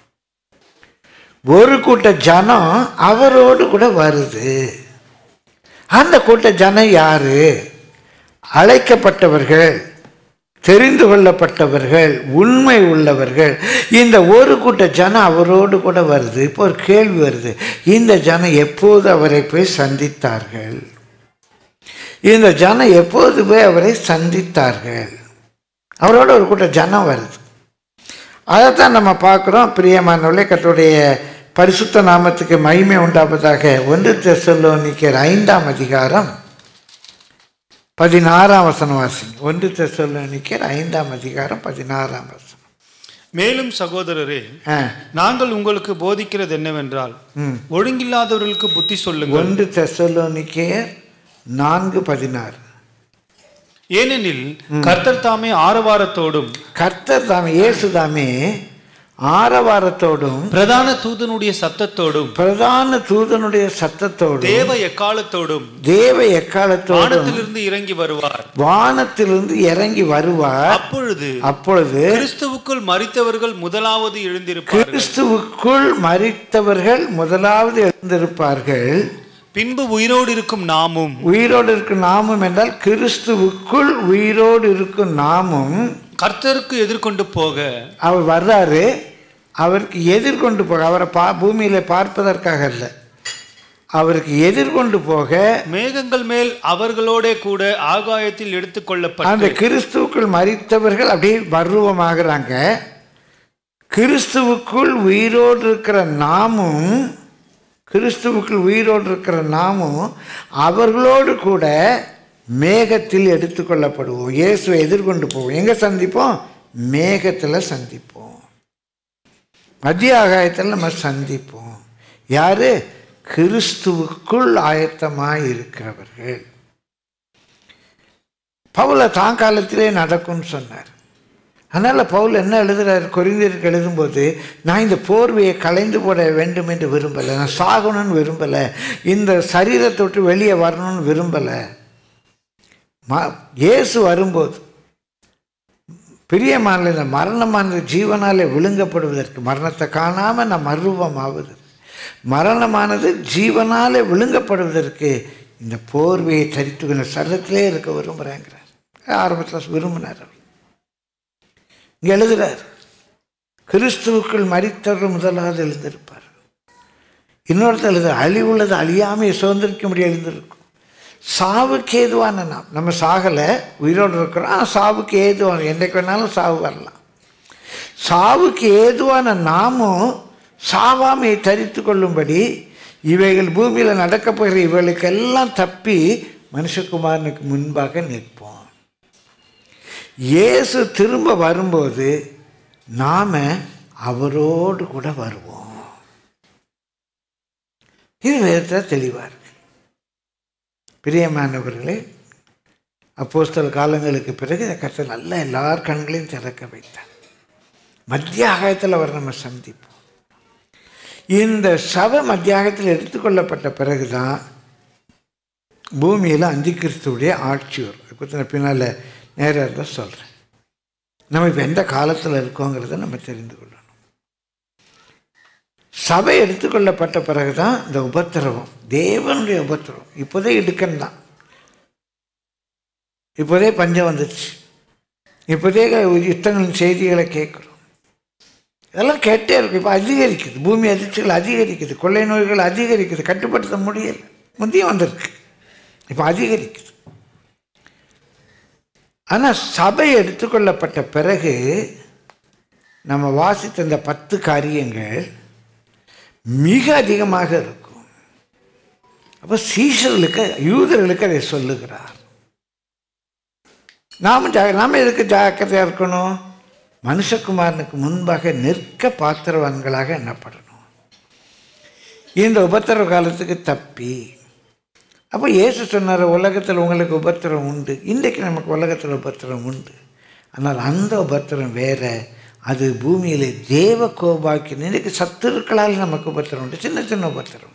ஒரு கூட்ட ஜனம் அவரோடு கூட வருது அந்த கூட்ட ஜனம் யாரு அழைக்கப்பட்டவர்கள் தெரிந்து கொள்ளப்பட்டவர்கள் உண்மை உள்ளவர்கள் இந்த ஒரு கூட்ட ஜனம் அவரோடு கூட வருது இப்போ ஒரு கேள்வி வருது இந்த ஜனம் எப்போது அவரை போய் சந்தித்தார்கள் இந்த ஜனம் எப்போது போய் அவரை சந்தித்தார்கள் அவரோட ஒரு கூட்ட ஜனம் வருது அதைத்தான் நம்ம பார்க்குறோம் பிரியமானவர்களே கர்த்தருடைய பரிசுத்த நாமத்துக்கு மகிமை உண்டாவதாக ஒன்று தெசலோனிக்கர் ஐந்தாம் அதிகாரம் பதினாறாம் வசனம் வாசிங்க ஒன்று தெசலோனிக்கர் ஐந்தாம் அதிகாரம் பதினாறாம் வசனம்
மேலும் சகோதரரே
ஆ
நாங்கள் உங்களுக்கு போதிக்கிறது என்னவென்றால்
ம்
ஒழுங்கில்லாதவர்களுக்கு புத்தி சொல்லுங்கள்
ஒன்று தெசலோனிக்கேயர் நான்கு பதினாறு
ஏனெனில் கர்த்தர் தாமே ஆரவாரத்தோடும்
கர்த்தர் தாமே இயேசு தாமே ஆரவாரத்தோடும்
பிரதான தூதனுடைய சத்தத்தோடும்
பிரதான தூதனுடைய சத்தத்தோடும்
தேவ எக்காலத்தோடும்
தேவ எக்காலத்தோடும்
வானத்திலிருந்து இறங்கி வருவார்
வானத்திலிருந்து இறங்கி வருவார்
அப்பொழுது
அப்பொழுது
கிறிஸ்துவுக்குள் மரித்தவர்கள் முதலாவது எழுந்திருப்பார்கள்
கிறிஸ்துவுக்குள் மரித்தவர்கள் முதலாவது எழுந்திருப்பார்கள்
பின்பு உயிரோடு இருக்கும் நாமும்
உயிரோடு இருக்கும் நாமும் என்றால் கிறிஸ்துவுக்குள் உயிரோடு இருக்கும் நாமும்
கர்த்தருக்கு எதிர்கொண்டு போக
அவர் வர்றாரு அவருக்கு எதிர்கொண்டு போக அவரை பா பூமியில பார்ப்பதற்காக அல்ல அவருக்கு எதிர்கொண்டு போக
மேகங்கள் மேல் அவர்களோட கூட ஆகாயத்தில் எடுத்துக்கொள்ளப்பட்டு
அந்த கிறிஸ்துவுக்குள் மரித்தவர்கள் அப்படியே பருவமாகறாங்க கிறிஸ்துவுக்குள் உயிரோடு இருக்கிற நாமும் கிறிஸ்துவுக்குள் உயிரோடு இருக்கிற நாமும் அவர்களோடு கூட மேகத்தில் எடுத்துக்கொள்ளப்படுவோம் இயேசுவை எதிர்கொண்டு போவோம் எங்கே சந்திப்போம் மேகத்தில் சந்திப்போம் மத்திய ஆகாயத்தில் நம்ம சந்திப்போம் யாரு கிறிஸ்துவுக்குள் ஆயத்தமாய் இருக்கிறவர்கள் பவுல தான் காலத்திலே நடக்கும்னு சொன்னார் அதனால் பவுல் என்ன எழுதுறார் கொரிந்தியருக்கு எழுதும்போது நான் இந்த போர்வையை களைந்து போட வேண்டும் என்று விரும்பலை நான் சாகணும்னு விரும்பலை இந்த சரீரத்தை விட்டு வெளியே வரணும்னு விரும்பலை ம இயேசு வரும்போது பிரியமான இந்த மரணமானது ஜீவனாலே விழுங்கப்படுவதற்கு மரணத்தை காணாமல் நான் மறுரூபமாவது மரணமானது ஜீவனாலே விழுங்கப்படுவதற்கு இந்த போர்வையை தரித்து இந்த சரத்திலே இருக்க விரும்புகிறேங்கிறார் ஆரம்பத்தில் விரும்பினார் அவர் இங்கே எழுதுறார் கிறிஸ்துவுக்குள் மரித்தவர் முதலாவது எழுந்திருப்பார் இன்னொருத்தர் எழுது அழிவுள்ளது அழியாமையை சுதந்திரிக்க முடிய எழுந்திருக்கும் சாவுக்கு ஏதுவான நாம் நம்ம சாகலை உயிரோடு இருக்கிறோம் ஆனால் சாவுக்கு ஏதுவான என்றைக்கு வேணாலும் சாவு வரலாம் சாவுக்கு ஏதுவான நாமும் சாவாமையை தரித்து கொள்ளும்படி இவைகள் பூமியில் நடக்கப் போகிற இவைகளுக்கெல்லாம் தப்பி மனுஷகுமாரனுக்கு முன்பாக நிற்போம் இயேசு திரும்ப வரும்போது நாம அவரோடு கூட வருவோம் இது வேதத்தில் தெளிவாக இருக்கு பிரியமானவர்களே அப்போஸ்தல காலங்களுக்கு பிறகு இந்த கர்த்தர் நல்ல எல்லார் கண்களையும் திறக்க வைத்தார் மத்திய ஆகாயத்தில் அவர் நம்ம சந்திப்போம் இந்த சபை மத்தியாகத்தில் எடுத்துக்கொள்ளப்பட்ட பிறகுதான் பூமியில் அந்தி கிறிஸ்துவுடைய ஆட்சி வரும் இதை பற்றி நான் பின்னால் நேராக இருந்தால் சொல்கிறேன் நம்ம இப்போ எந்த காலத்தில் இருக்கோங்கிறத நம்ம தெரிந்து கொள்ளணும் சபை எடுத்துக்கொள்ளப்பட்ட பிறகு தான் இந்த உபத்திரவம் தேவனுடைய உபத்திரவம் இப்போதே இடுக்கன் தான் இப்போதே பஞ்சம் வந்துடுச்சு இப்போதே யுத்தங்களின் செய்திகளை கேட்குறோம் இதெல்லாம் கேட்டே இருக்கும் இப்போ அதிகரிக்குது பூமி அதிர்ச்சிகள் அதிகரிக்குது கொள்ளை நோய்கள் அதிகரிக்குது கட்டுப்படுத்த முடியலை முந்தைய வந்திருக்கு இப்போ அதிகரிக்குது ஆனால் சபை எடுத்துக்கொள்ளப்பட்ட பிறகு நம்ம வாசித்த இந்த பத்து காரியங்கள் மிக அதிகமாக இருக்கும் அப்போ சீஷர்களுக்கு யூதர்களுக்கு அதை சொல்லுகிறார் நாம் ஜா நாம் எதுக்கு ஜாக்கிரதையாக இருக்கணும் மனுஷகுமாரனுக்கு முன்பாக நிற்க பாத்திரவான்களாக எண்ணப்படணும் இந்த உபத்திரவ காலத்துக்கு தப்பி அப்போ இயேசு சொன்னார் உலகத்தில் உங்களுக்கு உபத்திரம் உண்டு இன்றைக்கு நமக்கு உலகத்தில் உபத்திரம் உண்டு ஆனால் அந்த உபத்திரம் வேற அது பூமியிலே தேவ கோபாக்கி இன்றைக்கு சத்துருக்களால் நமக்கு உபத்திரம் உண்டு சின்ன சின்ன உபத்திரம்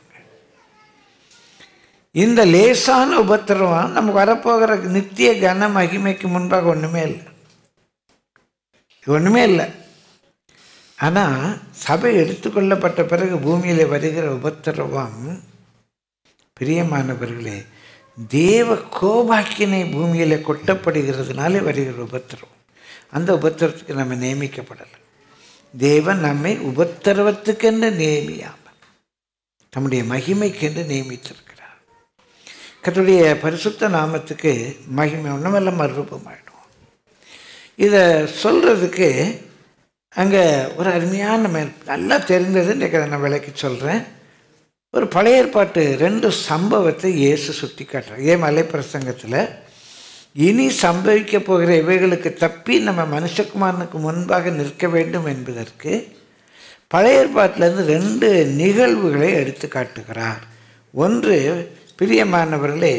இந்த லேசான உபத்திரம் நமக்கு வரப்போகிற நித்திய கன மகிமைக்கு முன்பாக ஒன்றுமே இல்லை இது ஒன்றுமே இல்லை ஆனால் சபை எடுத்துக்கொள்ளப்பட்ட பிறகு பூமியில் வருகிற உபத்திரவம் பிரியமானவர்களே தேவ கோபாக்கினை பூமியில் கொட்டப்படுகிறதுனாலே வருகிற உபத்திரம் அந்த உபத்திரத்துக்கு நம்ம நியமிக்கப்படலை தேவன் நம்மை உபத்திரவத்துக்கென்று நியமியாமல் தம்முடைய மகிமைக்கென்று நியமித்திருக்கிறார் கர்த்தருடைய பரிசுத்த நாமத்துக்கு மகிமை ஒன்றுமெல்லாம் மறுரூபமாயிடும் இதை சொல்கிறதுக்கு அங்கே ஒரு அருமையான மேல் நல்லா தெரிந்தது இன்றைக்கு அதை நான் விளக்கி சொல்கிறேன் ஒரு பழைய ஏற்பாட்டு ரெண்டு சம்பவத்தை இயேசு சுட்டி காட்டுறார் இதே மலை பிரசங்கத்தில் இனி சம்பவிக்க போகிற இவைகளுக்கு தப்பி நம்ம மனுஷகுமாரனுக்கு முன்பாக நிற்க வேண்டும் என்பதற்கு பழைய ஏற்பாட்டிலேருந்து ரெண்டு நிகழ்வுகளை எடுத்து காட்டுகிறார் ஒன்று பிரியமானவர்களே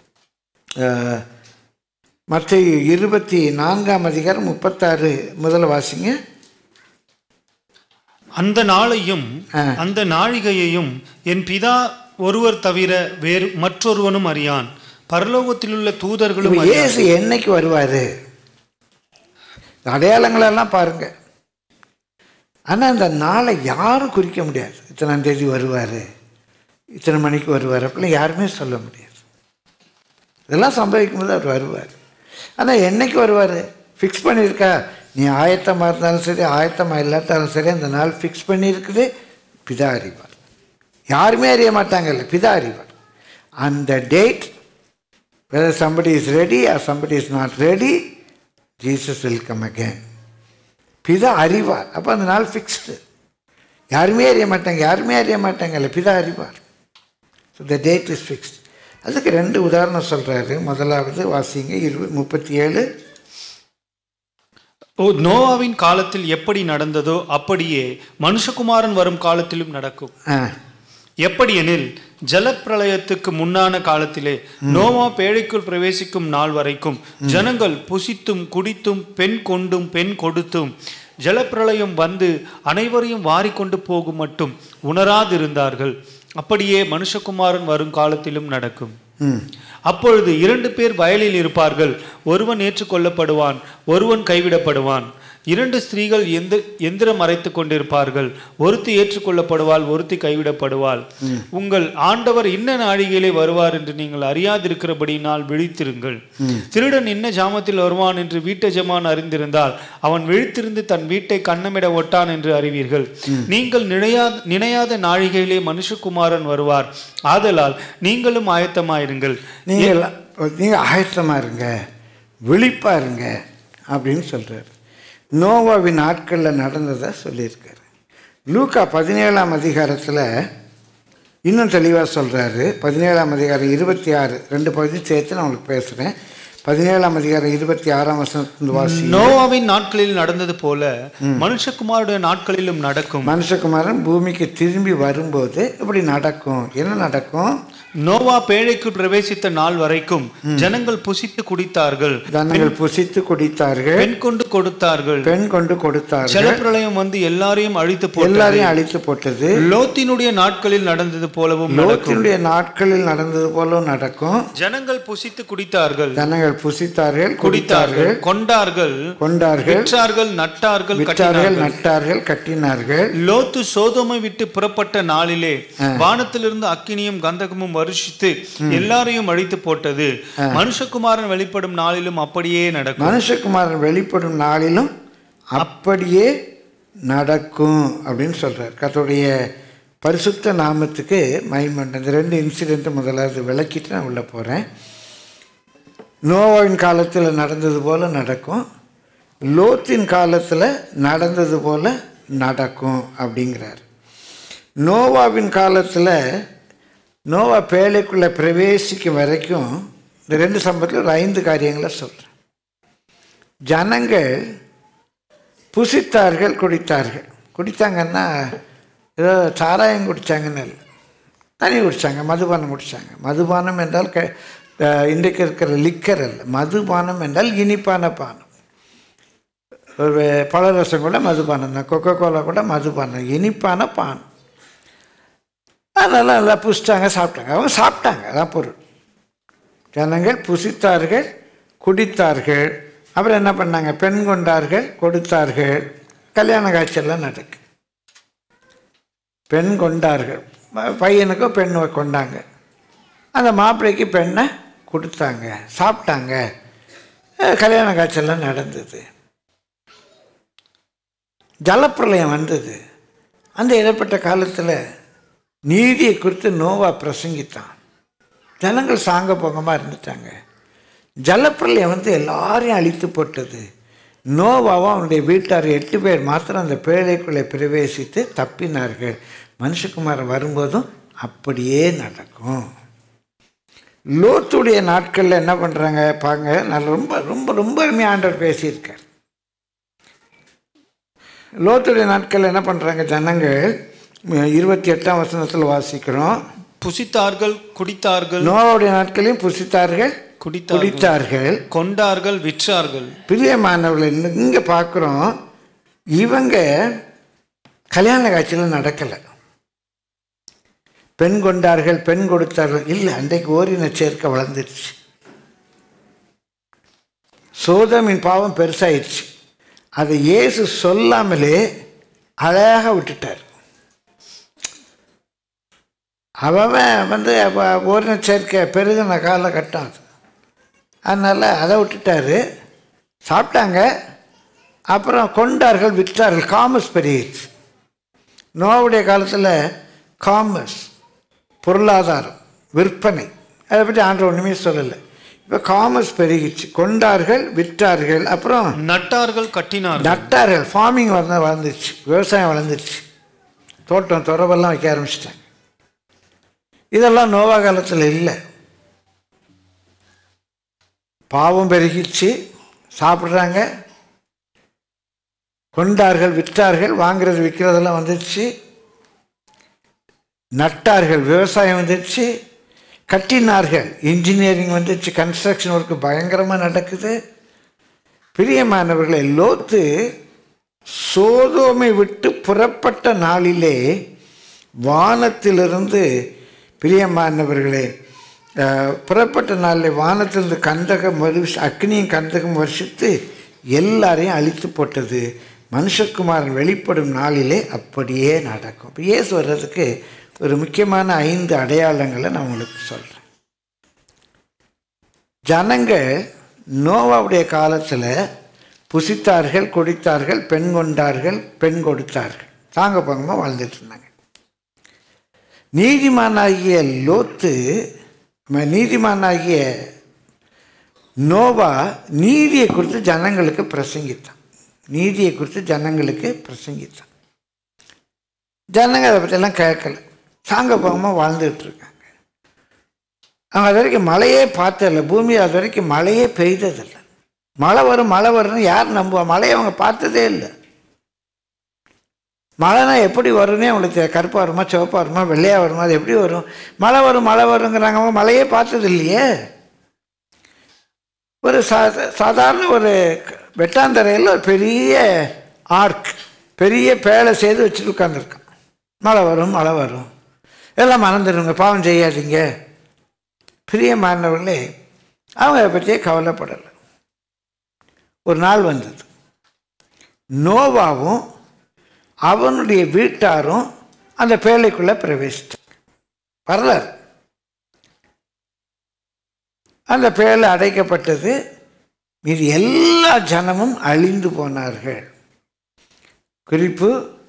மற்ற இருபத்தி நான்காம் அதிகாரம் முப்பத்தாறு முதல்ல வாசிங்க
அந்த நாளையும்
ஆ.
அந்த நாழிகையையும் என் பிதா ஒருவர் தவிர வேறு மற்றொருவனும் அறியான் பரலோகத்திலுள்ள தூதர்களும்
இப்ப இயேசு என்னைக்கு வருவார் அடையாளங்களெல்லாம் பாருங்க ஆனால் அந்த நாளை யாரும் குறிக்க முடியாது இத்தனாம் தேதி வருவார் இத்தனை மணிக்கு வருவார் அப்படிலாம் யாருமே சொல்ல முடியாது இதெல்லாம் சம்பவிக்கும் போது அவர் வருவார் ஆனால் என்னைக்கு வருவார் ஃபிக்ஸ் பண்ணியிருக்கா நீ ஆயத்தமாக இருந்தாலும் சரி ஆயத்தமாக இல்லாட்டாலும் சரி அந்த நாள் ஃபிக்ஸ் பண்ணியிருக்குது பிதா அறிவார் யாருமே அறிய மாட்டாங்கல்ல பிதா அறிவார் அந்த date whether somebody is ready or somebody is not ready, Jesus will come again. பிதா அறிவார் அப்போ அந்த நாள் ஃபிக்ஸ்டு யாருமே அறிய மாட்டாங்க யாருமே அறிய மாட்டாங்கல்ல பிதா அறிவார் so the date is fixed அதுக்கு ரெண்டு உதாரணம் சொல்கிறாரு முதலாவது வாசிங்க இரு முப்பத்தி ஏழு
ஓ நோவாவின் காலத்தில் எப்படி நடந்ததோ அப்படியே மனுஷகுமாரன் வரும் காலத்திலும் நடக்கும்
ஆ
எப்படியெனில் ஜலப்பிரளயத்துக்கு முன்னான காலத்திலே நோவா பேழைக்குள் பிரவேசிக்கும் நாள் வரைக்கும் ஜனங்கள் புசித்தும் குடித்தும் பெண் கொண்டும் பெண் கொடுத்தும் ஜலப்பிரளயம் வந்து அனைவரையும் வாரிக்கொண்டு போகும் மட்டும் உணராதிருந்தார்கள் அப்படியே மனுஷகுமாரன் வரும் காலத்திலும் நடக்கும்
ம்
அப்பொழுது இரண்டு பேர் வயலில் இருப்பார்கள் ஒருவன் ஏற்றுக்கொள்ளப்படுவான் ஒருவன் கைவிடப்படுவான் இரண்டு ஸ்திரீகள் எந்த எந்திரம் அரைத்து கொண்டிருப்பார்கள் ஒருத்தி ஏற்றுக்கொள்ளப்படுவாள் ஒருத்தி கைவிடப்படுவாள் உங்கள் ஆண்டவர் இன்ன நாழிகையிலே வருவார் என்று நீங்கள் அறியாதிருக்கிறபடியினால் விழித்திருங்கள் திருடன் இன்ன ஜாமத்தில் வருவான் என்று வீட்டு ஜமான் அறிந்திருந்தால் அவன் விழித்திருந்து தன் வீட்டை கண்ணமிட ஒட்டான் என்று அறிவீர்கள் நீங்கள் நினையா நினையாத நாழிகையிலே மனுஷகுமாரன் வருவார் ஆதலால் நீங்களும் ஆயத்தமாயிருங்கள்
நீங்கள் நீங்கள் ஆயத்தமாக இருங்க விழிப்பாக இருங்க அப்படின்னு சொல்கிறார் நோவாவின் நாட்களில் நடந்ததை சொல்லியிருக்காரு லூக்கா பதினேழாம் அதிகாரத்தில் இன்னும் தெளிவாக சொல்கிறாரு பதினேழாம் அதிகாரம் இருபத்தி ஆறு ரெண்டு பகுதி சேர்த்து நான் உங்களுக்கு பேசுகிறேன் பதினேழாம் அதிகாரம் இருபத்தி ஆறாம் வசனத்து வாசி
நோவாவின் நாட்களில் நடந்தது போல மனுஷகுமாருடைய நாட்களிலும் நடக்கும்
மனுஷகுமாரன் பூமிக்கு திரும்பி வரும்போது இப்படி நடக்கும் என்ன நடக்கும்
நோவா பேழைக்கு பிரவேசித்த நாள் வரைக்கும் ஜனங்கள் புசித்து குடித்தார்கள்
தனங்கள் புசித்து குடித்தார்கள்
பெண் கொண்டு கொடுத்தார்கள்
பெண் கொண்டு கொடுத்தார்கள்
ஜலப்பிரளயம் வந்து எல்லாரையும் அழித்து போட்டது
எல்லாரையும் அழித்து போட்டது
லோத்தினுடைய நாட்களில் நடந்தது போலவும் நடக்கும்
லோத்தினுடைய நாட்களில் நடந்தது போல நடக்கும்
ஜனங்கள் புசித்து குடித்தார்கள்
ஜனங்கள் புசித்தார்கள்
குடித்தார்கள்
குடித்தார்கள்
கொண்டார்கள்
கொண்டார்கள்
விற்றார்கள் நட்டார்கள்
விற்றார்கள்
கட்டினார்கள்
நட்டார்கள் கட்டினார்கள்
லோத்து சோதோமை விட்டு புறப்பட்ட நாளிலே வானத்திலிருந்து அக்கினியும் கந்தகமும் வருஷித்து எல்லாரையும் அழித்து போட்டது மனுஷகுமாரன் வெளிப்படும் நாளிலும் அப்படியே நடக்கும்
மனுஷகுமாரன் வெளிப்படும் நாளிலும் அப்படியே நடக்கும் அப்படின்னு சொல்றார் கர்த்தருடைய பரிசுத்த நாமத்துக்கு மகிமண்ட இந்த ரெண்டு இன்சிடென்ட் முதலாவது விளக்கிட்டு நான் உள்ளே போகிறேன் நோவாவின் காலத்தில் நடந்தது போல நடக்கும் லோத்தின் காலத்தில் நடந்தது போல நடக்கும் அப்படிங்கிறார் நோவாவின் காலத்தில் நோவா பேழைக்குள்ளே பிரவேசிக்கும் வரைக்கும் இந்த ரெண்டு சம்பவத்தில் ஒரு ஐந்து காரியங்களை சொல்கிறேன் ஜனங்கள் புசித்தார்கள் குடித்தார்கள் குடித்தாங்கன்னா ஏதோ சாராயம் குடித்தாங்கன்னு இல்லை தண்ணி குடித்தாங்க மதுபானம் குடித்தாங்க மதுபானம் என்றால் க அஹ் இன்றைக்கு இருக்கிற லிக்கர் அல்ல மதுபானம் என்றால் இனிப்பான பானம் ஒரு பழரசம் கூட மதுபானம் தான் கொக்கோ கோலா கூட மதுபானம் இனிப்பான பானம் அதனால நல்லா புசித்தாங்க சாப்பிட்டாங்க அவங்க சாப்பிட்டாங்க அதான் பொருள் ஜனங்கள் புசித்தார்கள் குடித்தார்கள் அப்புறம் என்ன பண்ணாங்க பெண் கொண்டார்கள் கொடுத்தார்கள் கல்யாண காட்சியெல்லாம் நடக்கு பெண் கொண்டார்கள் ப- பையனுக்கும் பெண் கொண்டாங்க அந்த மாப்பிள்ளைக்கு பெண்ணை கொடுத்தாங்க சாப்பிட்டாங்க அஹ் கல்யாண காட்சியெல்லாம் நடந்தது ஜலப்பிரளயம் வந்தது அந்த இடப்பட்ட காலத்தில் நீதியை குறித்து நோவா பிரசங்கித்தான் ஜனங்கள் சாங்க போகமாக இருந்துட்டாங்க ஜலப்பிரளயம் வந்து எல்லாரையும் அழித்து போட்டது நோவாவும் அவனுடைய வீட்டார் எட்டு பேர் மாத்திரம் அந்த பேழைக்குள்ளே பிரவேசித்து தப்பினார்கள் மனுஷகுமாரன் வரும்போதும் அப்படியே நடக்கும் லோத்துடைய நாட்களில் என்ன பண்ணுறாங்க பாங்க நான் ரொம்ப ரொம்ப ரொம்ப அருமையாக ஆண்டவர் பேசியிருக்கார் லோத்துடைய நாட்களில் என்ன பண்ணுறாங்க ஜனங்கள் இருபத்தி எட்டாம் வசனத்தில் வாசிக்கிறோம்
புசித்தார்கள் குடித்தார்கள்
நோவாவுடைய நாட்களையும் புசித்தார்கள்
குடித்தார்கள்
குடித்தார்கள்
கொண்டார்கள் விற்றார்கள்
பிரியமானவர்களை இங்கே பார்க்குறோம் இவங்க கல்யாண காட்சியில் நடக்கலை பெண் கொண்டார்கள் பெண் கொடுத்தார்கள் இல்லை அன்றைக்கு ஓரின சேர்க்கை வளர்ந்துருச்சு சோதமின் பாவம் பெருசாயிடுச்சு அதை இயேசு சொல்லாமலே அழகாக விட்டுட்டார் அவன் வந்து அப்ப ஓரின சேர்க்கை பெருகின காலகட்டம் அது அதனால் அதை விட்டுட்டாரு சாப்பிட்டாங்க அப்புறம் கொண்டார்கள் விற்றார்கள் காமர்ஸ் பெருகிடுச்சு நோவுடைய காலத்தில் காமர்ஸ் பொருளாதாரம் விற்பனை அதை பற்றி ஆண்டு ஒன்றுமே சொல்லலை இப்போ காமர்ஸ் பெருகிடுச்சு கொண்டார்கள் விற்றார்கள் அப்புறம்
நட்டார்கள் கட்டினார்கள்
நட்டார்கள் ஃபார்மிங் வந்து வளர்ந்துருச்சு விவசாயம் வளர்ந்துருச்சு தோட்டம் துறவெல்லாம் வைக்க ஆரம்பிச்சிட்டாங்க இதெல்லாம் நோவா காலத்தில் இல்லை பாவம் பெருகிச்சு சாப்பிட்றாங்க கொண்டார்கள் விற்றார்கள் வாங்குறது விற்கிறதெல்லாம் வந்துடுச்சு நட்டார்கள் விவசாயம் வந்துடுச்சு கட்டினார்கள் இன்ஜினியரிங் வந்துடுச்சு கன்ஸ்ட்ரக்ஷன் ஒர்க்கு பயங்கரமாக நடக்குது பிரியமானவர்களை லோத்து சோதோமை விட்டு புறப்பட்ட நாளிலே வானத்திலிருந்து பிரியமானவர்களே அஹ், புறப்பட்ட நாளில் வானத்திலிருந்து கந்தகம் வருஷ அக்னியும் கந்தகம் வருஷத்து எல்லாரையும் அழித்து போட்டது மனுஷகுமாரன் வெளிப்படும் நாளிலே அப்படியே நடக்கும் இப்போ இயேசு வர்றதுக்கு ஒரு முக்கியமான ஐந்து அடையாளங்களை நான் உங்களுக்கு சொல்கிறேன் ஜனங்கள் நோவாவுடைய காலத்தில் புசித்தார்கள் குடித்தார்கள் பெண் கொண்டார்கள் பெண் கொடுத்தார்கள் தாங்க பங்கமாக வாழ்ந்துட்டு இருந்தாங்க நீதிமானாகிய லோத்து ம- நீதிமானாகிய நோவா நீதியை குறித்து ஜனங்களுக்கு பிரசங்கித்தான் நீதியை குறித்து ஜனங்களுக்கு பிரசங்கித்தான் ஜனங்க அதை பற்றியெல்லாம் கேட்கல சாங்க போகமாக வாழ்ந்துட்டு இருக்காங்க அவங்க அது வரைக்கும் மழையே பார்த்ததில்ல பூமி அது வரைக்கும் மழையே பெய்ததில்லை மழை வரும் மழை வரும்னு யார் நம்புவா மழையை அவங்க பார்த்ததே இல்லை மழைனா எப்படி வரும்னே அவங்களுக்கு தெரியாது. கருப்பா வருமா சிவப்பா வருமா வெள்ளையா வருமா அது எப்படி வரும் மழை வரும் மழை வருங்கிறாங்க அவங்க மழையே பார்த்தது இல்லையே ஒரு சா சாதாரண ஒரு வெட்டாந்தரையில் ஒரு பெரிய ஆர்க் பெரிய பேழை செய்து வச்சுட்டு உட்காந்துருக்கான் மழை வரும் மழை வரும் எல்லாம் மறந்துடுங்க பாவம் செய்யாதீங்க பிரியமானவர்களே அவங்க அதை பற்றியே கவலைப்படலை ஒரு நாள் வந்தது நோவாவும் அவனுடைய வீட்டாரும் அந்த பேழைக்குள்ளே பிரவேசித்தாங்க வரலாறு அந்த பேழை அடைக்கப்பட்டது மீது எல்லா ஜனமும் அழிந்து போனார்கள் குறிப்பு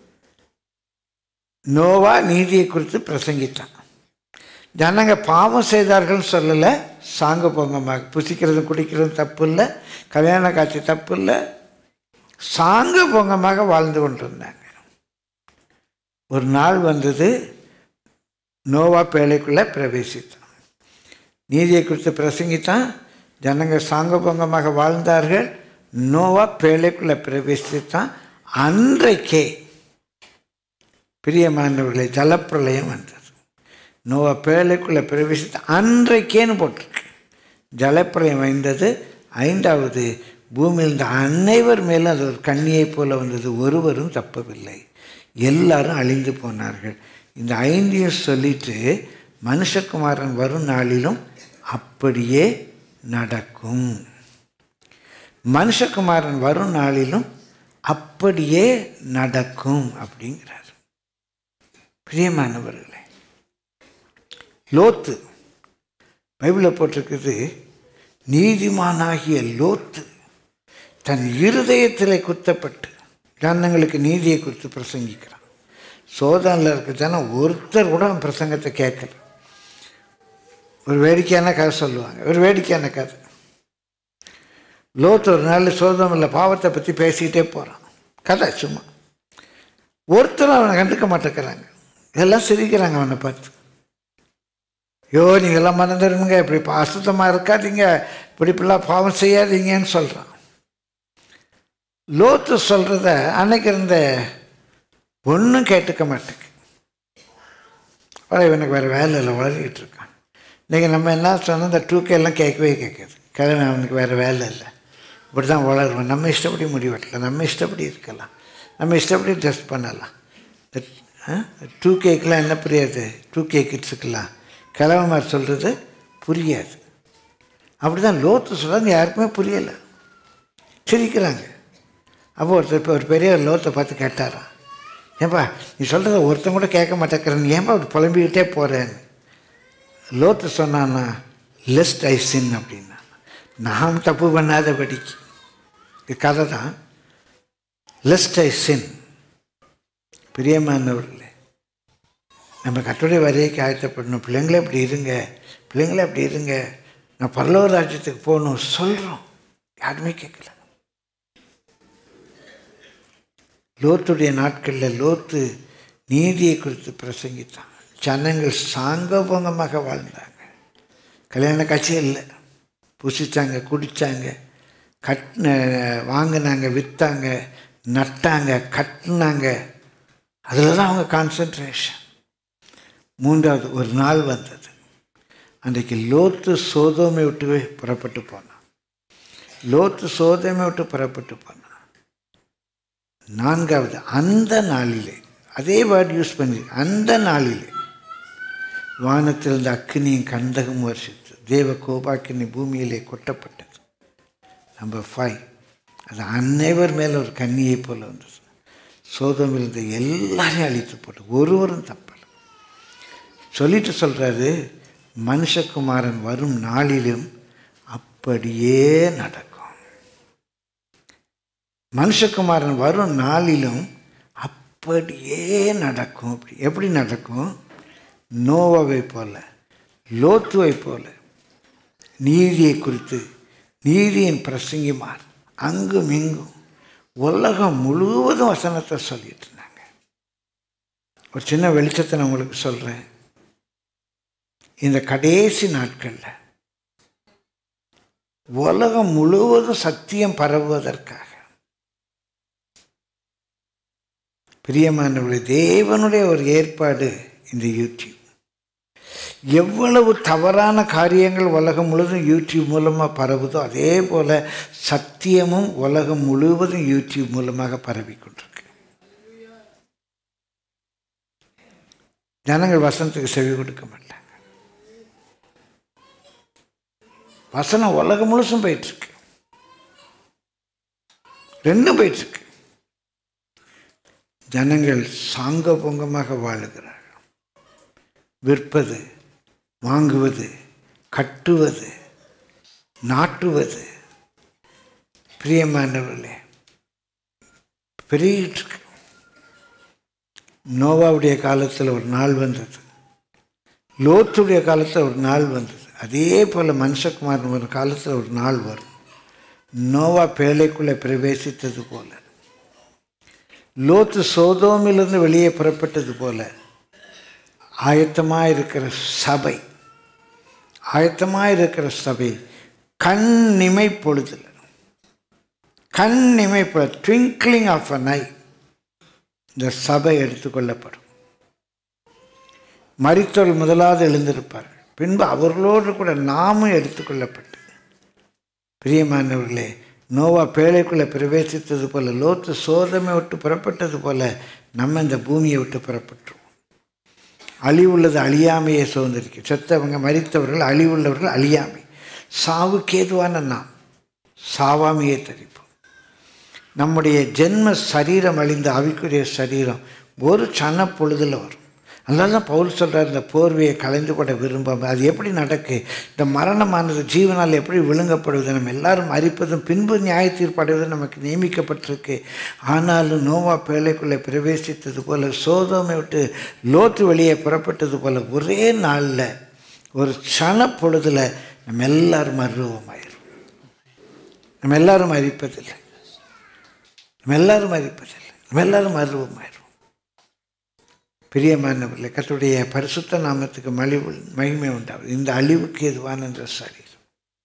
நோவா நீதியை குறித்து பிரசங்கித்தான் ஜனங்க பாவம் செய்தார்கள்னு சொல்லலை சாங்க பொங்கமாக புசிக்கிறதும் குடிக்கிறதும் தப்பு இல்லை கல்யாண காட்சி தப்பு இல்லை சாங்க பொங்கமாக வாழ்ந்து கொண்டிருந்தாங்க ஒரு நாள் வந்தது நோவா பேழைக்குள்ளே பிரவேசித்தான் நீதியை குறித்து பிரசங்கித்தான் ஜனங்க சாங்க பொங்கமாக வாழ்ந்தார்கள் நோவா பேழைக்குள்ளே பிரவேசித்தான் அன்றைக்கே பிரியமானவர்களே ஜலப்பிரளயம் வந்தது நோவா பேழைக்குள்ளே பிரவேசித்து அன்றைக்கேன்னு போட்டிருக்கு ஜலப்பிரளயம் வந்தது ஐந்தாவது பூமியில் இருந்த அனைவர் மேலும் அது ஒரு கண்ணியைப் போல வந்தது ஒருவரும் தப்பவில்லை எல்லாரும் அழிந்து போனார்கள் இந்த ஐந்தையும் சொல்லிட்டு மனுஷகுமாரன் வரும் நாளிலும் அப்படியே நடக்கும் மனுஷகுமாரன் வரும் நாளிலும் அப்படியே நடக்கும் அப்படிங்கிறார் பிரியமானவர்களே லோத்து பைபிளில் போட்டிருக்குது நீதிமானாகிய லோத்து தன் இருதயத்தில் குத்தப்பட்டு ஜனங்களுக்கு நீதியை குறித்து பிரசங்கிக்கிறான் சோதனில் இருக்க ஜனம் ஒருத்தர் கூட அவன் பிரசங்கத்தை கேட்கல ஒரு வேடிக்கையான கதை சொல்லுவாங்க ஒரு வேடிக்கையான கதை லோத்து ஒரு நாள் சோதமில் பாவத்தை பற்றி பேசிக்கிட்டே போகிறான் கதை சும்மா ஒருத்தரும் அவனை கண்டுக்க மாட்டேங்கிறாங்க எல்லாம் சிரிக்கிறாங்க அவனை பார்த்து ஐயோ நீங்கள்லாம் மறந்துடுங்க இப்படி பா- அசுத்தமாக இருக்காதீங்க இப்படி இப்படிலாம் பாவம் செய்யாதீங்கன்னு சொல்கிறான் லோத்து சொல்கிறத அன்னைக்கு இருந்த ஒன்றும் கேட்டுக்க மாட்டேங்க ஆனால் இவனுக்கு வேறு வேலை இல்லை வளரிக்கிட்டு இருக்கான் இன்றைக்கி நம்ம என்ன சொன்னோம் இந்த டூ எல்லாம் கேட்கவே கேட்காது கிழமை அவனுக்கு வேறு வேலை இல்லை இப்படி தான் வளருவோம் நம்ம இஷ்டப்படி முடிவெட்டலாம் நம்ம இஷ்டப்படி இருக்கலாம் நம்ம இஷ்டப்படி ட்ரெஸ் பண்ணலாம் டூ கேக்கெலாம் என்ன புரியாது டூ கே கிட்ஸுக்கெல்லாம் கிழமை மாதிரி சொல்கிறது புரியாது அப்படி தான் லோத்து சொல்கிறாங்க யாருக்குமே புரியலை சிரிக்கிறாங்க அப்போ ஒருத்தர் இப்போ ஒரு பெரிய லோத்தை பார்த்து கேட்டாராம் ஏன்பா நீ சொல்கிறத ஒருத்தன் கூட கேட்க மாட்டேங்கிறேன் ஏன்பா அப்படி புலம்பிக்கிட்டே போகிறேன்னு லோத்து சொன்னான்னா லெஸ்ட் ஐ சின் அப்படின்னா நாம் தப்பு பண்ணாதபடிக்கு இது கதை தான் லெஸ்ட் ஐ சின் பிரியமானவர்களே நம்ம கட்டுரை வரையக்கு ஆயத்தப்படணும் பிள்ளைங்களே அப்படி இருங்க பிள்ளைங்களே அப்படி இருங்க நான் பரலோக ராஜ்யத்துக்கு போகணும் சொல்கிறோம் யாருமே கேட்கல லோத்துடைய நாட்களில் லோத்து நீதியை குறித்து பிரசங்கித்தான் ஜனங்கள் சாங்கபோங்கமாக வாழ்ந்தாங்க கல்யாண காட்சி இல்லை புசிச்சாங்க குடித்தாங்க கட் வாங்கினாங்க விற்றாங்க நட்டாங்க கட்டினாங்க அதில் தான் அவங்க கான்சன்ட்ரேஷன் மூன்றாவது ஒரு நாள் வந்தது அன்றைக்கு லோத்து சோதோமை விட்டு புறப்பட்டு போனான் லோத்து சோதோமை விட்டு புறப்பட்டு போனான் நான்காவது அந்த நாளிலே அதே வேர்ட் யூஸ் பண்ணி அந்த நாளிலே வானத்திலிருந்து அக்கினியும் கந்தகம் வருஷத்து தேவ கோபாக்கினி பூமியிலே கொட்டப்பட்டது நம்பர் ஃபைவ் அது அனைவர் மேலே ஒரு கண்ணியை போல வந்தது சோதமில் இருந்த எல்லாரையும் அழித்து போட்டு ஒருவரும் தப்பல சொல்லிட்டு சொல்கிறாரு மனுஷகுமாரன் வரும் நாளிலும் அப்படியே நடக்கும் மனுஷகுமாரன் வரும் நாளிலும் அப்படியே நடக்கும் அப்படி எப்படி நடக்கும் நோவாவை போல லோத்துவை போல நீதியை குறித்து நீதியின் பிரசங்கிமார் அங்கும் இங்கும் உலகம் முழுவதும் வசனத்தை சொல்லிட்டு இருந்தாங்க ஒரு சின்ன வெளிச்சத்தை நான் உங்களுக்கு சொல்கிறேன் இந்த கடைசி நாட்களில் உலகம் முழுவதும் சத்தியம் பரவுவதற்காக பிரியமானவர்களே தேவனுடைய ஒரு ஏற்பாடு இந்த யூடியூப் எவ்வளவு தவறான காரியங்கள் உலகம் முழுவதும் யூடியூப் மூலமாக பரவுதோ அதே போல் சத்தியமும் உலகம் முழுவதும் யூடியூப் மூலமாக பரவி கொண்டிருக்கு ஜனங்கள் வசனத்துக்கு செவி கொடுக்க மாட்டாங்க வசனம் உலகம் முழுசும் போயிட்டுருக்கு ரெண்டும் போயிட்டுருக்கு ஜனங்கள் சாங்க பொங்கமாக வாழுகிறார்கள் விற்பது வாங்குவது கட்டுவது நாட்டுவது பிரியமானவர்களே பெருகிட்டு நோவாவுடைய காலத்தில் ஒரு நாள் வந்தது லோத்துடைய காலத்தில் ஒரு நாள் வந்தது அதே போல் மனுஷகுமாரன் ஒரு காலத்தில் ஒரு நாள் வரும் நோவா பேழைக்குள்ளே பிரவேசித்தது போல லோத்து சோதோமிலிருந்து வெளியே புறப்பட்டது போல ஆயத்தமாக இருக்கிற சபை ஆயத்தமாக இருக்கிற சபை கண் நிமை பொழுதில் கண் நிமை ட்விங்க்லிங் ஆஃப் அ நை இந்த சபை எடுத்துக்கொள்ளப்படும் மரித்தோர் முதலாவது எழுந்திருப்பார்கள் பின்பு அவர்களோடு கூட நாமும் எடுத்துக்கொள்ளப்பட்டு பிரியமானவர்களே நோவா பேழைக்குள்ளே பிரவேசித்தது போல லோத்து சோதமை விட்டு புறப்பட்டது போல நம்ம இந்த பூமியை விட்டு புறப்பட்டுருவோம் அழிவுள்ளது அழியாமையை சுதந்திரிக்கு செத்தவங்க மரித்தவர்கள் அழிவுள்ளவர்கள் அழியாமை சாவுக்கு ஏதுவான நாம் சாவாமையை தரிப்போம் நம்முடைய ஜென்ம சரீரம் அழிந்த ஆவிக்குரிய சரீரம் ஒரு சன பொழுதில் வரும் அதனால தான் பவுல் சொல்கிறார் இந்த போர்வையை கலைந்து கொள்ள விரும்பாம அது எப்படி நடக்கு இந்த மரணமானது ஜீவனால் எப்படி விழுங்கப்படுவது நம்ம எல்லாரும் மறிப்பதும் பின்பு நியாய தீர்ப்படைவதும் நமக்கு நியமிக்கப்பட்டிருக்கு ஆனாலும் நோவா பேழைக்குள்ளே பிரவேசித்தது போல சோதோமை விட்டு லோத்து வெளியே புறப்பட்டது போல ஒரே நாளில் ஒரு சன பொழுதில் நம்ம எல்லாரும் அருவமாயிரும் நம்ம எல்லாரும் மறிப்பதில்லை நம்ம எல்லாரும் மறிப்பதில்லை நம்ம எல்லாரும் அருவமாயிரும் பிரியமானவர்களே கர்த்தருடைய பரிசுத்த நாமத்துக்கு மலிவு மகிமை உண்டாகும் இந்த அழிவுக்கு எதுவான இந்த சரீரம்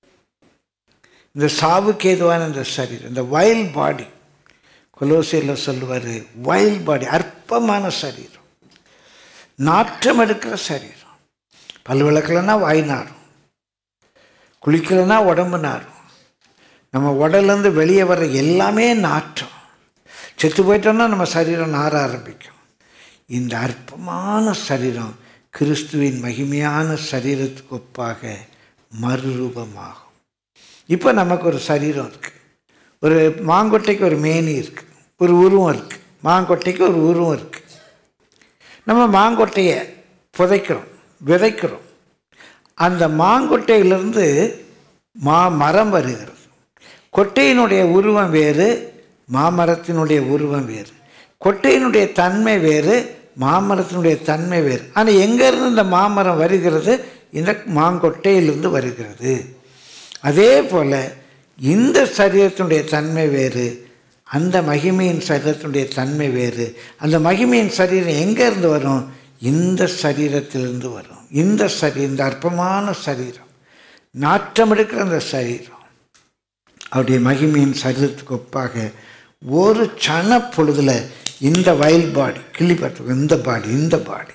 இந்த சாவுக்கு எதுவான இந்த சரீரம் இந்த வைல்ட் பாடி கொலோசியில் சொல்லுவார் வைல்ட் பாடி அற்பமான சரீரம் நாற்றம் எடுக்கிற சரீரம் பல் விளக்கலைன்னா வாய் நாரும் குளிக்கலைன்னா உடம்பு நாரும் நம்ம உடல்லேருந்து வெளியே வர்ற எல்லாமே நாற்றம் செத்து போயிட்டோம்னா நம்ம சரீரம் நார ஆரம்பிக்கும் இந்த அற்பமான சரீரம் கிறிஸ்துவின் மகிமையான சரீரத்துக்கு ஒப்பாக மறுரூபமாகும் இப்போ நமக்கு ஒரு சரீரம் இருக்குது ஒரு மாங்கொட்டைக்கு ஒரு மேனி இருக்குது ஒரு உருவம் இருக்குது மாங்கொட்டைக்கு ஒரு உருவம் இருக்குது நம்ம மாங்கொட்டையை புதைக்கிறோம் விதைக்கிறோம் அந்த மாங்கொட்டையிலிருந்து மா மரம் வருகிறது கொட்டையினுடைய உருவம் வேறு மாமரத்தினுடைய உருவம் வேறு கொட்டையினுடைய தன்மை வேறு மாமரத்தினுடைய தன்மை வேறு ஆனால் எங்கேருந்து இந்த மாமரம் வருகிறது இந்த மாங்கொட்டையிலிருந்து வருகிறது அதே போல் இந்த சரீரத்தினுடைய தன்மை வேறு அந்த மகிமையின் சரீரத்தினுடைய தன்மை வேறு அந்த மகிமையின் சரீரம் எங்கேருந்து வரும் இந்த சரீரத்திலிருந்து வரும் இந்த சரீ இந்த அற்பமான சரீரம் நாற்றம் எடுக்கிற அந்த சரீரம் அவருடைய மகிமையின் சரீரத்துக்கு ஒப்பாக ஒரு சன பொழுதுல இந்த வயல் பாடி கிள்ளி பார்த்து இந்த பாடி இந்த பாடி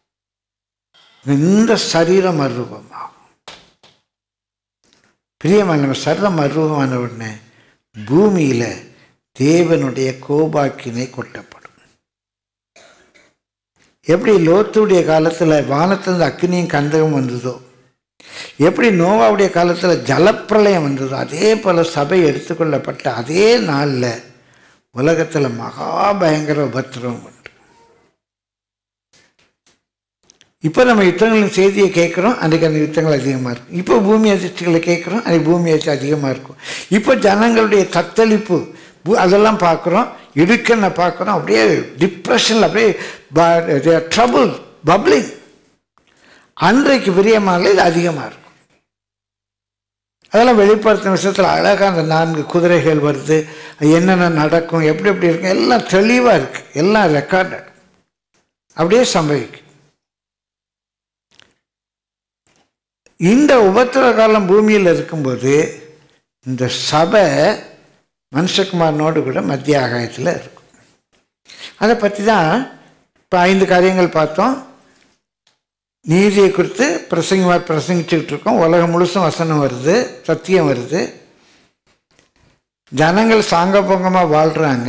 இந்த சரீரம் அருவமாகும் பிரியமான நம்ம சரீரம் அருவமான உடனே பூமியில் தேவனுடைய கோபாக்கினை கொட்டப்படும் எப்படி லோத்துடைய காலத்தில் வானத்திலிருந்து அக்னியும் கந்தகம் வந்ததோ எப்படி நோவாவுடைய காலத்தில் ஜலப்பிரளயம் வந்ததோ அதே போல் சபை எடுத்துக்கொள்ளப்பட்ட அதே நாளில் உலகத்தில் மகா பயங்கர உபத்திரவம் உண்டு இப்போ நம்ம யுத்தங்களின் செய்தியை கேட்குறோம் அன்றைக்கு அந்த யுத்தங்கள் அதிகமாக இருக்கும் இப்போ பூமி அதிர்ச்சிகளை கேட்குறோம் அன்றைக்கு பூமி அதிர்ச்சி அதிகமாக இருக்கும் இப்போ ஜனங்களுடைய தத்தளிப்பு பூ- அதெல்லாம் பார்க்குறோம் இடுக்கண்ணை பார்க்குறோம் அப்படியே டிப்ரெஷனில் அப்படியே ட்ரபுள் பப்ளிங் அன்றைக்கு பிரியமான இது அதிகமாக இருக்கும் அதெல்லாம் வெளிப்படுத்தின விஷயத்தில் அழகாக அந்த நான்கு குதிரைகள் வருது என்னென்ன நடக்கும் எப்படி எப்படி இருக்கும் எல்லாம் தெளிவாக இருக்குது எல்லாம் ரெக்கார்டட் அப்படியே சம்பவிக்கும் இந்த உபத்திர காலம் பூமியில் இருக்கும்போது இந்த சபை மனுஷகுமாரனோடு கூட மத்திய ஆகாயத்தில் இருக்கும் அதை பற்றி தான் இப்போ ஐந்து காரியங்கள் பார்த்தோம் நீதியை குறித்து பிரசங்கமாக பிரசங்கிச்சுக்கிட்டு இருக்கோம் உலகம் முழுசும் வசனம் வருது சத்தியம் வருது ஜனங்கள் சாங்க பொங்கமாக வாழ்கிறாங்க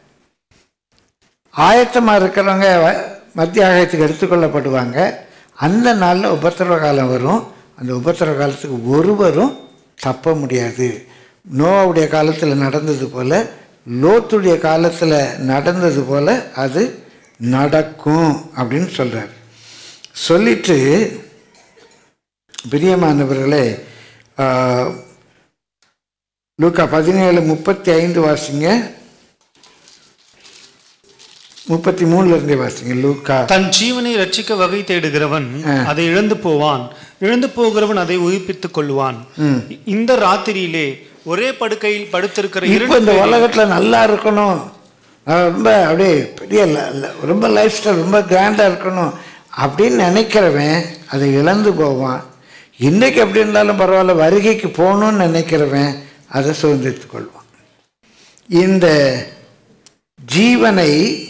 ஆயத்தமாக இருக்கிறவங்க வ- மத்திய ஆகாயத்துக்கு எடுத்துக்கொள்ளப்படுவாங்க அந்த நாளில் உபத்திரவ காலம் வரும் அந்த உபத்திரவ காலத்துக்கு ஒருவரும் தப்ப முடியாது நோவாவுடைய காலத்தில் நடந்தது போல் லோத்துடைய காலத்தில் நடந்தது போல் அது நடக்கும் அப்படின்னு சொல்கிறார் சொல்லிட்டு பிரியமானவர்களே ஆ, லூக்கா பதினேழு முப்பத்தி ஐந்து வாசிங்க முப்பத்தி மூணுல இருந்தே வாசிங்க லூக்கா
தன் ஜீவனை ரட்சிக்க வகை தேடுகிறவன் அதை இழந்து போவான் இழந்து போகிறவன் அதை உயிர்ப்பித்துக் கொள்வான் இ- இந்த ராத்திரியிலே ஒரே படுக்கையில் படுத்திருக்கிற
இப்போ
இரண்டு
இந்த
பேர்
உலகத்துல நல்லா இருக்கணும் நான் ரொம்ப அப்படியே பெரிய ல- ல- ரொம்ப லைஃப் ஸ்டைல் ரொம்ப கிராண்டாக இருக்கணும் அப்படின்னு நினைக்கிறவன் அதை இழந்து போவான் இன்னைக்கு எப்படி இருந்தாலும் பரவாயில்ல வருகைக்கு போகணும்னு நினைக்கிறவன் அதை சுதந்திரித்துக் கொள்வான் இந்த ஜீவனை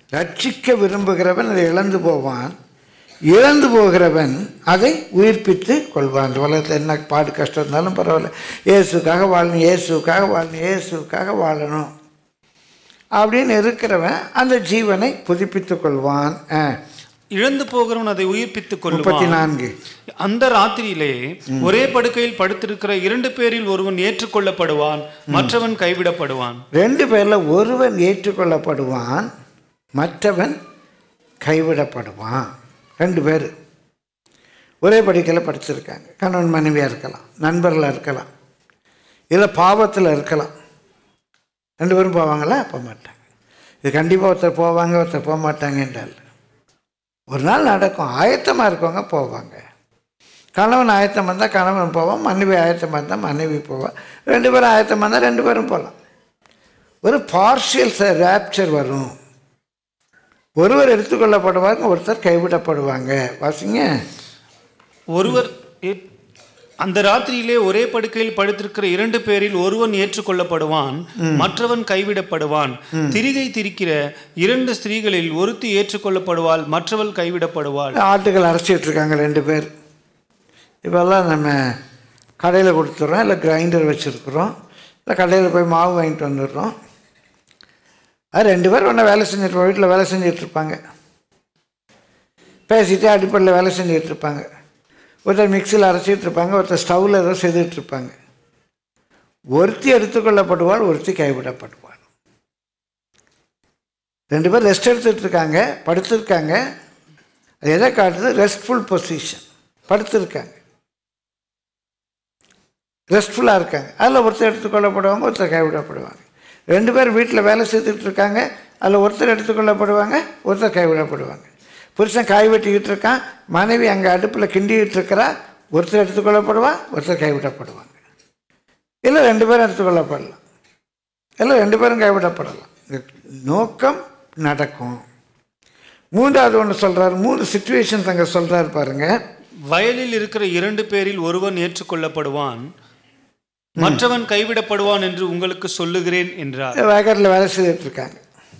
ரட்சிக்க விரும்புகிறவன் அதை இழந்து போவான் இழந்து போகிறவன் அதை உயிர்ப்பித்து கொள்வான் இந்த உலகத்தில் என்ன பாடு கஷ்டம் இருந்தாலும் பரவாயில்ல இயேசுக்காக வாழணும் இயேசுக்காக வாழணும் இயேசுக்காக வாழணும் அப்படின்னு இருக்கிறவன் அந்த ஜீவனை புதுப்பித்துக் கொள்வான் ஆ,
இழந்து போகிறவன் அதை உயிர்ப்பித்துக்
முப்பத்தி
கொள்வான்
நான்கு
அந்த ராத்திரியிலே ஒரே படுக்கையில் படுத்திருக்கிற இரண்டு பேரில் ஒருவன் ஏற்றுக்கொள்ளப்படுவான் மற்றவன் கைவிடப்படுவான்
ரெண்டு பேரில் ஒருவன் ஏற்றுக்கொள்ளப்படுவான் மற்றவன் கைவிடப்படுவான் ரெண்டு பேர் ஒரே படிக்கையில் படிச்சிருக்காங்க கணவன் மனைவியாக இருக்கலாம் நண்பர்களாக இருக்கலாம் இல்லை பாவத்தில் இருக்கலாம் ரெண்டு பேரும் போவாங்களா போக மாட்டாங்க இது கண்டிப்பாக ஒருத்தர் போவாங்க ஒருத்தர் போக மாட்டாங்க என்றால் ஒரு நாள் நடக்கும் ஆயத்தமாக இருக்கவங்க போவாங்க கணவன் ஆயத்தம் வந்தால் கணவன் போவான் மனைவி ஆயத்தம் வந்தால் மனைவி போவான் ரெண்டு பேரும் ஆயத்தம் வந்தால் ரெண்டு பேரும் போகலாம் ஒரு பார்ஷியல் ரேப்சர் வரும் ஒருவர் எடுத்துக்கொள்ளப்படுவாங்க ஒருத்தர் கைவிடப்படுவாங்க வாசிங்க
ஒருவர் ஏ- அந்த ராத்திரியிலே ஒரே படுக்கையில் படுத்திருக்கிற இரண்டு பேரில் ஒருவன் ஏற்றுக்கொள்ளப்படுவான் மற்றவன் கைவிடப்படுவான் திரிகை திரிக்கிற இரண்டு ஸ்திரீகளில் ஒருத்தி ஏற்றுக்கொள்ளப்படுவாள் மற்றவள் கைவிடப்படுவாள்
ஆட்டுகள் அரைச்சிட்டு இருக்காங்க ரெண்டு பேர் இப்போல்லாம் நம்ம கடையில் கொடுத்துட்றோம் இல்லை கிரைண்டர் வச்சுருக்குறோம் இல்லை கடையில் போய் மாவு வாங்கிட்டு வந்துடுறோம் அது ரெண்டு பேரும் ஒன்றா வேலை செஞ்சுட்டு வீட்டில் வேலை செஞ்சுட்டு இருப்பாங்க பேசிட்டு அடிப்படையில் வேலை செஞ்சுட்டு இருப்பாங்க ஒருத்தர் மிக்சியில் அரைச்சிட்டு இருப்பாங்க ஒருத்தர் ஸ்டவ்வில் ஏதோ செய்துட்டு இருப்பாங்க ஒருத்தி எடுத்துக்கொள்ளப்படுவாள் ஒருத்தி கைவிடப்படுவாள் ரெண்டு பேர் ரெஸ்ட் எடுத்துட்டு இருக்காங்க படுத்திருக்காங்க அது எதை காட்டுது ரெஸ்ட்ஃபுல் பொசிஷன் படுத்திருக்காங்க ரெஸ்ட்ஃபுல்லாக இருக்காங்க அதில் ஒருத்தர் எடுத்துக்கொள்ளப்படுவாங்க ஒருத்தர் கைவிடப்படுவாங்க ரெண்டு பேர் வீட்டில் வேலை செய்துட்டு இருக்காங்க அதில் ஒருத்தர் எடுத்துக்கொள்ளப்படுவாங்க ஒருத்தர் கைவிடப்படுவாங்க புருஷன் காய் வெட்டிக்கிட்டு இருக்கான் மனைவி அங்கே அடுப்பில் கிண்டிக்கிட்டு இருக்கிறா ஒருத்தர் எடுத்துக்கொள்ளப்படுவா ஒருத்தர் கைவிடப்படுவாங்க இல்லை ரெண்டு பேரும் எடுத்துக்கொள்ளப்படலாம் இல்லை ரெண்டு பேரும் கைவிடப்படலாம் இந்த நோக்கம் நடக்கும் மூன்றாவது ஒன்று சொல்கிறார் மூணு சுச்சுவேஷன்ஸ் அங்கே சொல்கிறார் பாருங்க
வயலில் இருக்கிற இரண்டு பேரில் ஒருவன் ஏற்றுக்கொள்ளப்படுவான் மற்றவன் கைவிடப்படுவான் என்று உங்களுக்கு சொல்லுகிறேன் என்றார்
வேகரில் வேலை செய்துட்டு இருக்காங்க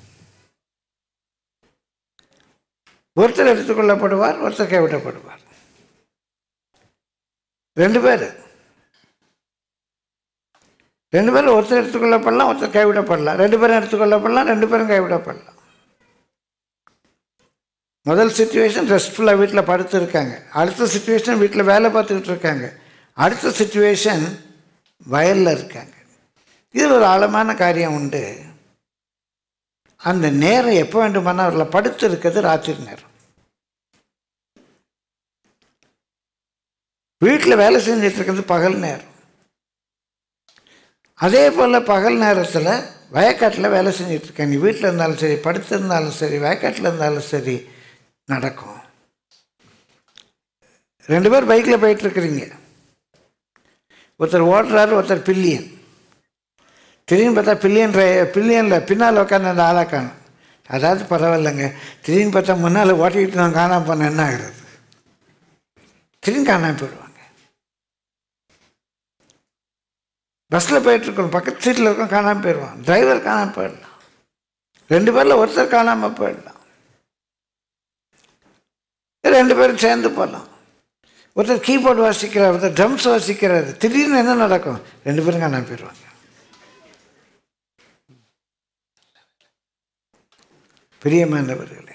ஒருத்தர் எடுத்துக்கொள்ளப்படுவார் ஒருத்தர் கைவிடப்படுவார் ரெண்டு பேர் ரெண்டு பேரும் ஒருத்தர் எடுத்துக்கொள்ளப்படலாம் ஒருத்தர் கைவிடப்படலாம் ரெண்டு பேரும் எடுத்துக்கொள்ளப்படலாம் ரெண்டு பேரும் கைவிடப்படலாம் முதல் சுச்சுவேஷன் ரெஸ்ட்ஃபுல்லாக வீட்டில் படுத்து இருக்காங்க அடுத்த சுச்சுவேஷன் வீட்டில் வேலை பார்த்துக்கிட்டு இருக்காங்க அடுத்த சுச்சுவேஷன் வயலில் இருக்காங்க இதில் ஒரு ஆழமான காரியம் உண்டு அந்த நேரம் எப்போ வேண்டுமானால் அவர்களை படுத்து இருக்கிறது ராத்திரி நேரம் வீட்டில் வேலை செஞ்சுட்டு இருக்கிறது பகல் நேரம் அதே போல் பகல் நேரத்தில் வயக்காட்டில் வேலை செஞ்சுட்டு இருக்காங்க நீ வீட்டில் இருந்தாலும் சரி படுத்திருந்தாலும் சரி வயக்காட்டில் இருந்தாலும் சரி நடக்கும் ரெண்டு பேர் பைக்கில் போயிட்டுருக்குறீங்க ஒருத்தர் ஓட்டுறாரு ஒருத்தர் பில்லியன் திடீர்னு பார்த்தா பில்லியன் பில்லியனில் பின்னால் உட்காந்து அந்த ஆளை காணும் அதாவது பரவாயில்லைங்க திடீர்னு பார்த்தா முன்னால் ஓட்டிக்கிட்டு நான் காணாம போனேன் என்ன ஆகுறது திடீர்னு காணாம போயிடுவாங்க பஸ்ஸில் போயிட்டுருக்கோம் பக்கத்து சீட்டில் இருக்கோம் காணாமல் போயிடுவான் டிரைவர் காணாமல் போயிடலாம் ரெண்டு பேரில் ஒருத்தர் காணாமல் போயிடலாம் ரெண்டு பேரும் சேர்ந்து போகலாம் ஒருத்தர் கீபோர்டு வாசிக்கிறார் ஒருத்தர் ட்ரம்ஸ் வாசிக்கிறாரு திடீர்னு என்ன நடக்கும் ரெண்டு பேரும் காணாம போயிடுவாங்க பிரியமானவர்களே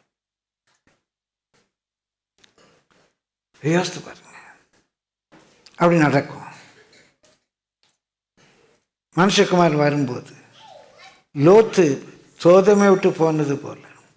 யோசித்து பாருங்க அப்படி நடக்கும் மனுஷகுமார் வரும்போது லோத்து சோதமை விட்டு போனது போல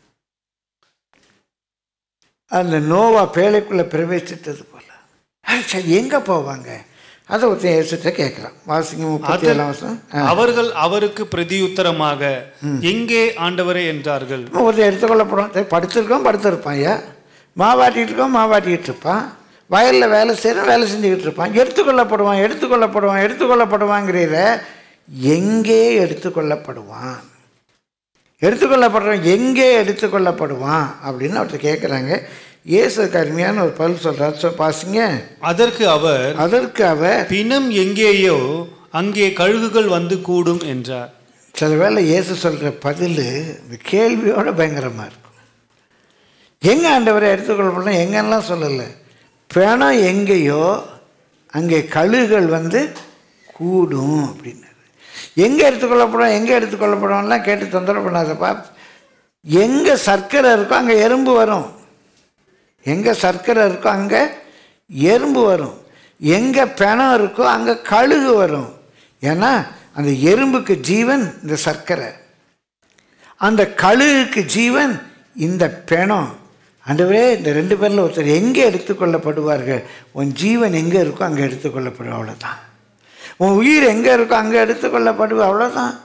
அந்த நோவா பேழைக்குள்ளே பிரவேசித்தது போல அது சரி எங்கே போவாங்க அதை ஒருத்தன் ஏசுட்ட கேட்குறான் வாசிங்க முப்பத்தி ஏழாம் வருஷம்
அவர்கள் அவருக்கு பிரதியுத்தரமாக எங்கே ஆண்டவரே என்றார்கள்
ஒருத்தர் எடுத்துக்கொள்ளப்படும் சரி, படுத்திருக்கோம் படுத்திருப்பான் ஐயா மாவாட்டிகிட்டு இருக்கோம் மாவாட்டிக்கிட்டு இருப்பான் வயலில் வேலை செய்கிறோம் வேலை செஞ்சுக்கிட்டு இருப்பான் எடுத்துக்கொள்ளப்படுவான் எடுத்துக்கொள்ளப்படுவான் எடுத்துக்கொள்ளப்படுவாங்கிறீர எங்கே எடுத்துக்கொள்ளப்படுவான் எடுத்துக்கொள்ளப்படுறவன் எங்கே எடுத்துக்கொள்ளப்படுவான் அப்படின்னு அவர்கிட்ட கேட்குறாங்க இயேசுக்கு அருமையான ஒரு பதில் சொல்கிறார் சொ பாசிங்க
அதற்கு அவர்
அதற்கு அவர்
பிணம் எங்கேயோ அங்கே கழுகுகள் வந்து கூடும் என்றார்
சில வேளை இயேசு சொல்கிற பதில் இந்த கேள்வியோட பயங்கரமாக இருக்கும் எங்கே ஆண்டவரை எடுத்துக்கொள்ளப்படணும் எங்கெல்லாம் சொல்லலை பிணம் எங்கேயோ அங்கே கழுகுகள் வந்து கூடும் அப்படின்னாரு எங்கே எடுத்துக்கொள்ளப்படும் எங்கே எடுத்துக்கொள்ளப்படும்லாம் கேட்டு தொந்தரவு பண்ணாதப்பா எங்கே சர்க்கரை இருக்கோ அங்கே எறும்பு வரும் எங்கே சர்க்கரை இருக்கோ அங்கே எறும்பு வரும் எங்கே பிணம் இருக்கோ அங்கே கழுகு வரும் ஏன்னா அந்த எறும்புக்கு ஜீவன் இந்த சர்க்கரை அந்த கழுகுக்கு ஜீவன் இந்த பிணம் ஆண்டவரே இந்த ரெண்டு பேரில் ஒருத்தர் எங்கே எடுத்துக்கொள்ளப்படுவார்கள் உன் ஜீவன் எங்கே இருக்கோ அங்கே எடுத்துக்கொள்ளப்படும் அவ்வளோதான் உன் உயிர் எங்கே இருக்கோ அங்கே எடுத்துக்கொள்ளப்படுவோம் அவ்வளோதான்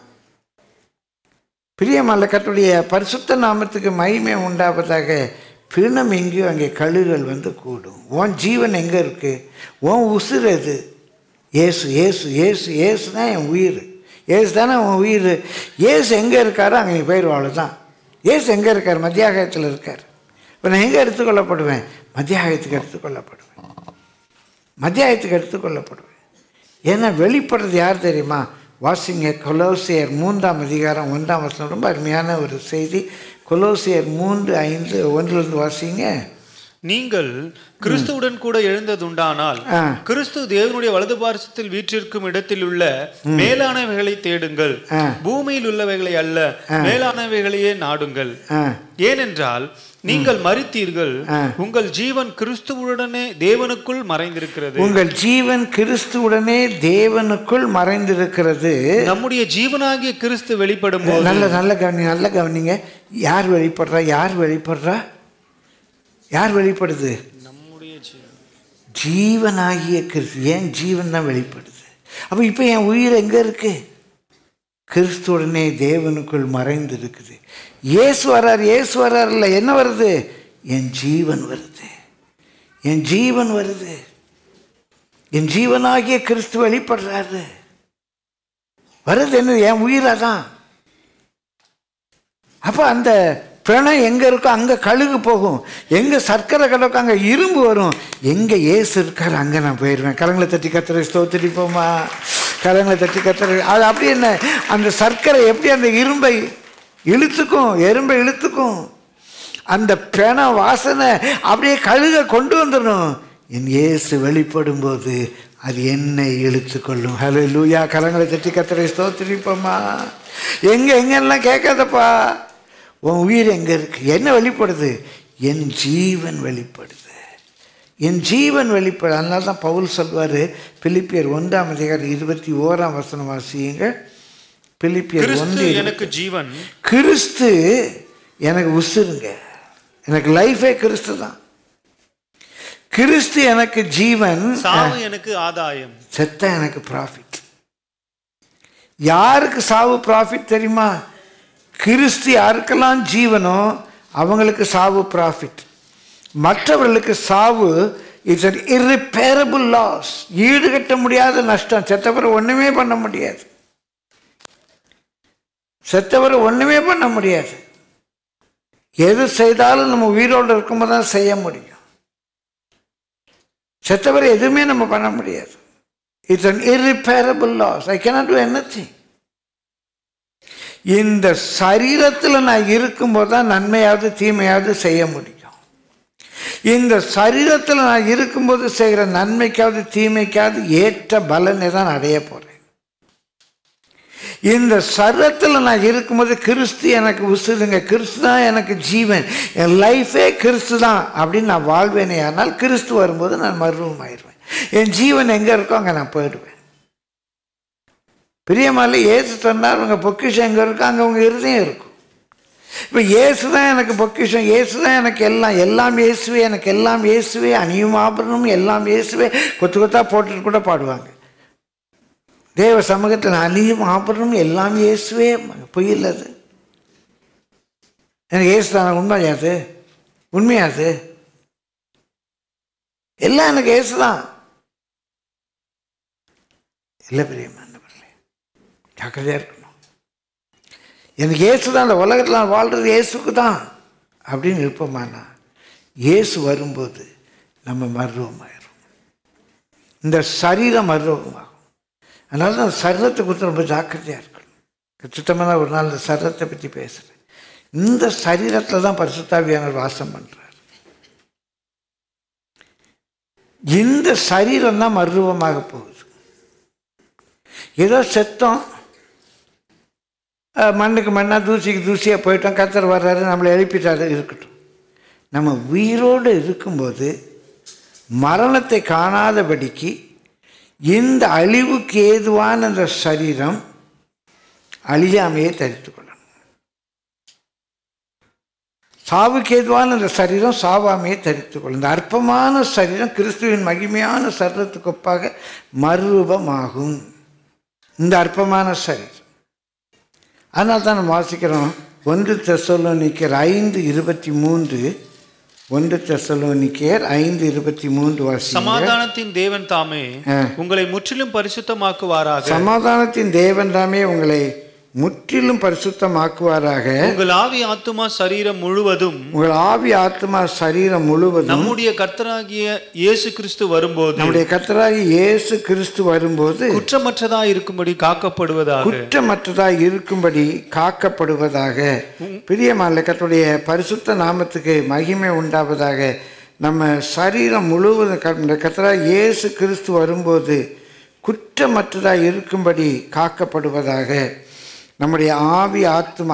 பிரியமல்ல கத்துடைய பரிசுத்த நாமத்துக்கு மகிமை உண்டாவதாக பிணம் எங்கேயோ அங்கே கழுகுகள் வந்து கூடும் உன் ஜீவன் எங்கே இருக்கு உன் உசுர் எது ஏசு ஏசு ஏசு ஏசு தான் என் உயிர் ஏசு தானே உன் உயிர் ஏசு எங்கே இருக்காரோ அங்கே நீ போயிடுவோம் அவ்வளோதான் ஏசு எங்கே இருக்கார் மத்தியாகத்தில் இருக்கார் இப்போ நான் எங்கே எடுத்துக்கொள்ளப்படுவேன் மத்தியாகத்துக்கு எடுத்துக்கொள்ளப்படுவேன் மத்தியாகத்துக்கு எடுத்துக்கொள்ளப்படுவேன் ஏன்னா வெளிப்படுறது யார் தெரியுமா வாசிங்க கொலோசியர் மூன்றாம் அதிகாரம் ஒன்றாம் வசனம் ரொம்ப அருமையான ஒரு செய்தி கொலோசியர் மூன்று ஐந்து ஒன்றிலிருந்து வாசிங்க
நீங்கள் கிறிஸ்துவுடன் கூட எழுந்ததுண்டானால்
ஆ.
கிறிஸ்து தேவனுடைய வலது பார்சத்தில் வீற்றிருக்கும் இடத்தில் உள்ள மேலானவைகளை தேடுங்கள்
ஆ.
பூமியில் உள்ளவைகளை அல்ல மேலானவைகளையே நாடுங்கள்
ஆ
ஏனென்றால் நீங்கள் மறித்தீர்கள்
ஆ.
உங்கள் ஜீவன் கிறிஸ்துவுடனே தேவனுக்குள் மறைந்திருக்கிறது
உங்கள் ஜீவன் கிறிஸ்துவுடனே தேவனுக்குள் மறைந்திருக்கிறது
நம்முடைய ஜீவனாகிய கிறிஸ்து வெளிப்படும் போது
நல்ல நல்ல கவனி நல்ல கவனிங்க யார் வெளிப்படுறா யார் வெளிப்படுறா யார் வெளிப்படுது
நம்முடைய ஜீவன்
ஜீவனாகிய கிறிஸ்து ஏன் ஜீவன் தான் வெளிப்படுது அப்போ இப்போ என் உயிர் எங்கே இருக்கு கிறிஸ்துவுடனே தேவனுக்குள் மறைந்து இருக்குது இயேசு வரார் இயேசு வரார் இல்லை என்ன வருது என் ஜீவன் வருது என் ஜீவன் வருது என் ஜீவனாகிய கிறிஸ்து வெளிப்படுறாரு வருது என்ன என் உயிராக தான் அப்போ அந்த பிணம் எங்கே இருக்கோ அங்கே கழுகு போகும் எங்கே சர்க்கரை கிடக்கும் அங்கே இரும்பு வரும் எங்கே ஏசு இருக்கார் அங்கே நான் போயிடுவேன் கரங்களை தட்டி கத்துற ஸ்தோத்திரிப்போமா கரங்களை தட்டி கத்துற அது அப்படி என்ன அந்த சர்க்கரை எப்படி அந்த இரும்பை இழுத்துக்கும் எறும்பை இழுத்துக்கும் அந்த பிண வாசனை அப்படியே கழுக கொண்டு வந்துடணும் என் இயேசு வெளிப்படும் போது அது என்னை இழுத்துக்கொள்ளும் ஹலோ லூயா கரங்களை தட்டி கத்துற ஸ்தோத்திரிப்போமா எங்கே எங்கெல்லாம் கேட்காதப்பா உன் உயிர் எங்கே இருக்கு என்ன வெளிப்படுது என் ஜீவன் வெளிப்படுது என் ஜீவன் வெளிப்படு அதனால தான் பவுல் சொல்வார் பிலிப்பியர் ஒன்றாம் அதிகாரம் இருபத்தி ஓராம் வசனம் வாசியுங்க பிலிப்பியர்
கிறிஸ்து
ஒன்று
எனக்கு ஜீவன்
கிறிஸ்து எனக்கு உசுருங்க எனக்கு லைஃபே கிறிஸ்து தான் கிறிஸ்து எனக்கு ஜீவன்
சாவு எனக்கு ஆதாயம்
செத்த எனக்கு ப்ராஃபிட் யாருக்கு சாவு ப்ராஃபிட் தெரியுமா கிறிஸ்து யாருக்கெல்லாம் ஜீவனோ அவங்களுக்கு சாவு ப்ராஃபிட் மற்றவர்களுக்கு சாவு இட்ஸ் அன் irreparable லாஸ் ஈடுகட்ட முடியாத நஷ்டம் செத்தவரை ஒன்றுமே பண்ண முடியாது செத்தவரை ஒன்றுமே பண்ண முடியாது எது செய்தாலும் நம்ம உயிரோடு இருக்கும்போது தான் செய்ய முடியும் செத்தவரை எதுவுமே நம்ம பண்ண முடியாது it's an irreparable loss I cannot do anything இந்த சரீரத்தில் நான் இருக்கும்போது தான் நன்மையாவது தீமையாவது செய்ய முடியும் இந்த சரீரத்தில் நான் இருக்கும்போது செய்கிற நன்மைக்காவது தீமைக்காவது ஏற்ற பலனை தான் அடைய போகிறேன் இந்த சரீரத்தில் நான் இருக்கும்போது கிறிஸ்து எனக்கு உசுதுங்க கிறிஸ்து தான் எனக்கு ஜீவன் என் லைஃபே கிறிஸ்து தான் அப்படின்னு நான் வாழ்வேனே ஆனால் கிறிஸ்து வரும்போது நான் மருவமாயிருவேன் என் ஜீவன் எங்கே இருக்கோ அங்கே நான் போயிடுவேன் பிரியமால ஏசு சொன்னார் உங்கள் பொக்கிஷம் எங்கே இருக்கோ அங்கே உங்கள் இருதயம் இருக்கும் இப்போ இயேசு தான் எனக்கு பொக்கிஷம் இயேசு தான் எனக்கு எல்லாம் எல்லாம் இயேசுவே எனக்கு எல்லாம் இயேசுவே அணியும் ஆபரணம் எல்லாம் இயேசுவே கொத்து கொத்தா போட்டுட்டு கூட பாடுவாங்க தேவ சமூகத்தில் அணியும் ஆபரணம் எல்லாம் இயேசுவே பொய் இல்லை அது எனக்கு இயேசு தான் உண்மையாது உண்மையாது எல்லாம் எனக்கு இயேசு தான் இல்லை பிரியமானவர்களே ஜாக்கிரதையாக இருக்கணும் எனக்கு இயேசு தான் அந்த உலகத்தில் நான் வாழ்கிறது இயேசுக்கு தான் அப்படின்னு இருப்போமானா இயேசு வரும்போது நம்ம மருவமாயிரும் இந்த சரீரம் மருவமாகும் அதனால தான் சரீரத்தை குறித்து ரொம்ப ஜாக்கிரதையாக இருக்கணும் சுத்தமான ஒரு நாள் இந்த சரீரத்தை பற்றி பேசுகிறேன் இந்த சரீரத்தில் தான் பரிசுத்தாவியானவர் வாசம் பண்ணுறார் இந்த சரீரம் தான் மறுரூபமாக போகுது ஏதோ செத்தோம் அஹ், மண்ணுக்கு மண்ணாக தூசிக்கு தூசியாக போயிட்டோம் கத்தர் வர்றாரு நம்மளை எழுப்பிட்டாரு இருக்கட்டும் நம்ம உயிரோடு இருக்கும்போது மரணத்தை காணாதபடிக்கு இந்த அழிவுக்கு ஏதுவான அந்த சரீரம் அழியாமையே தரித்து கொள்ளணும் சாவுக்கு ஏதுவான அந்த சரீரம் சாவாமையே தரித்து கொள்ளும் இந்த அற்பமான சரீரம் கிறிஸ்துவின் மகிமையான சரீரத்துக்கு ஒப்பாக மறுரூபமாகும் இந்த அற்பமான சரீரம் அதனால தான் நம்ம வாசிக்கிறோம் ஒன்று தெசலோனிக்கர் ஐந்து இருபத்தி மூன்று ஒன்று தெசலோனிக்கர் ஐந்து இருபத்தி மூன்று வாசி
சமாதானத்தின் தேவன் தாமே
ஆ.
உங்களை முற்றிலும் பரிசுத்தமாக்குவாராக
சமாதானத்தின் தேவன் தாமே உங்களை முற்றிலும் பரிசுத்தமாக்குவாராக
உங்கள் ஆவி ஆத்துமா சரீரம் முழுவதும்
உங்கள் ஆவி ஆத்மா சரீரம் முழுவதும்
நம்முடைய கர்த்தராகிய இயேசு கிறிஸ்து வரும்போது
நம்முடைய கர்த்தராகி இயேசு கிறிஸ்து வரும்போது
குற்றமற்றதா இருக்கும்படி காக்கப்படுவதாக
குற்றமற்றதாய் இருக்கும்படி காக்கப்படுவதாக பிரியமான கர்த்தருடைய பரிசுத்த நாமத்துக்கு மகிமை உண்டாவதாக நம்ம சரீரம் முழுவதும் க- இந்த கர்த்தராய் இயேசு கிறிஸ்து வரும்போது குற்றமற்றதாய் இருக்கும்படி காக்கப்படுவதாக நம்முடைய ஆவி ஆத்மா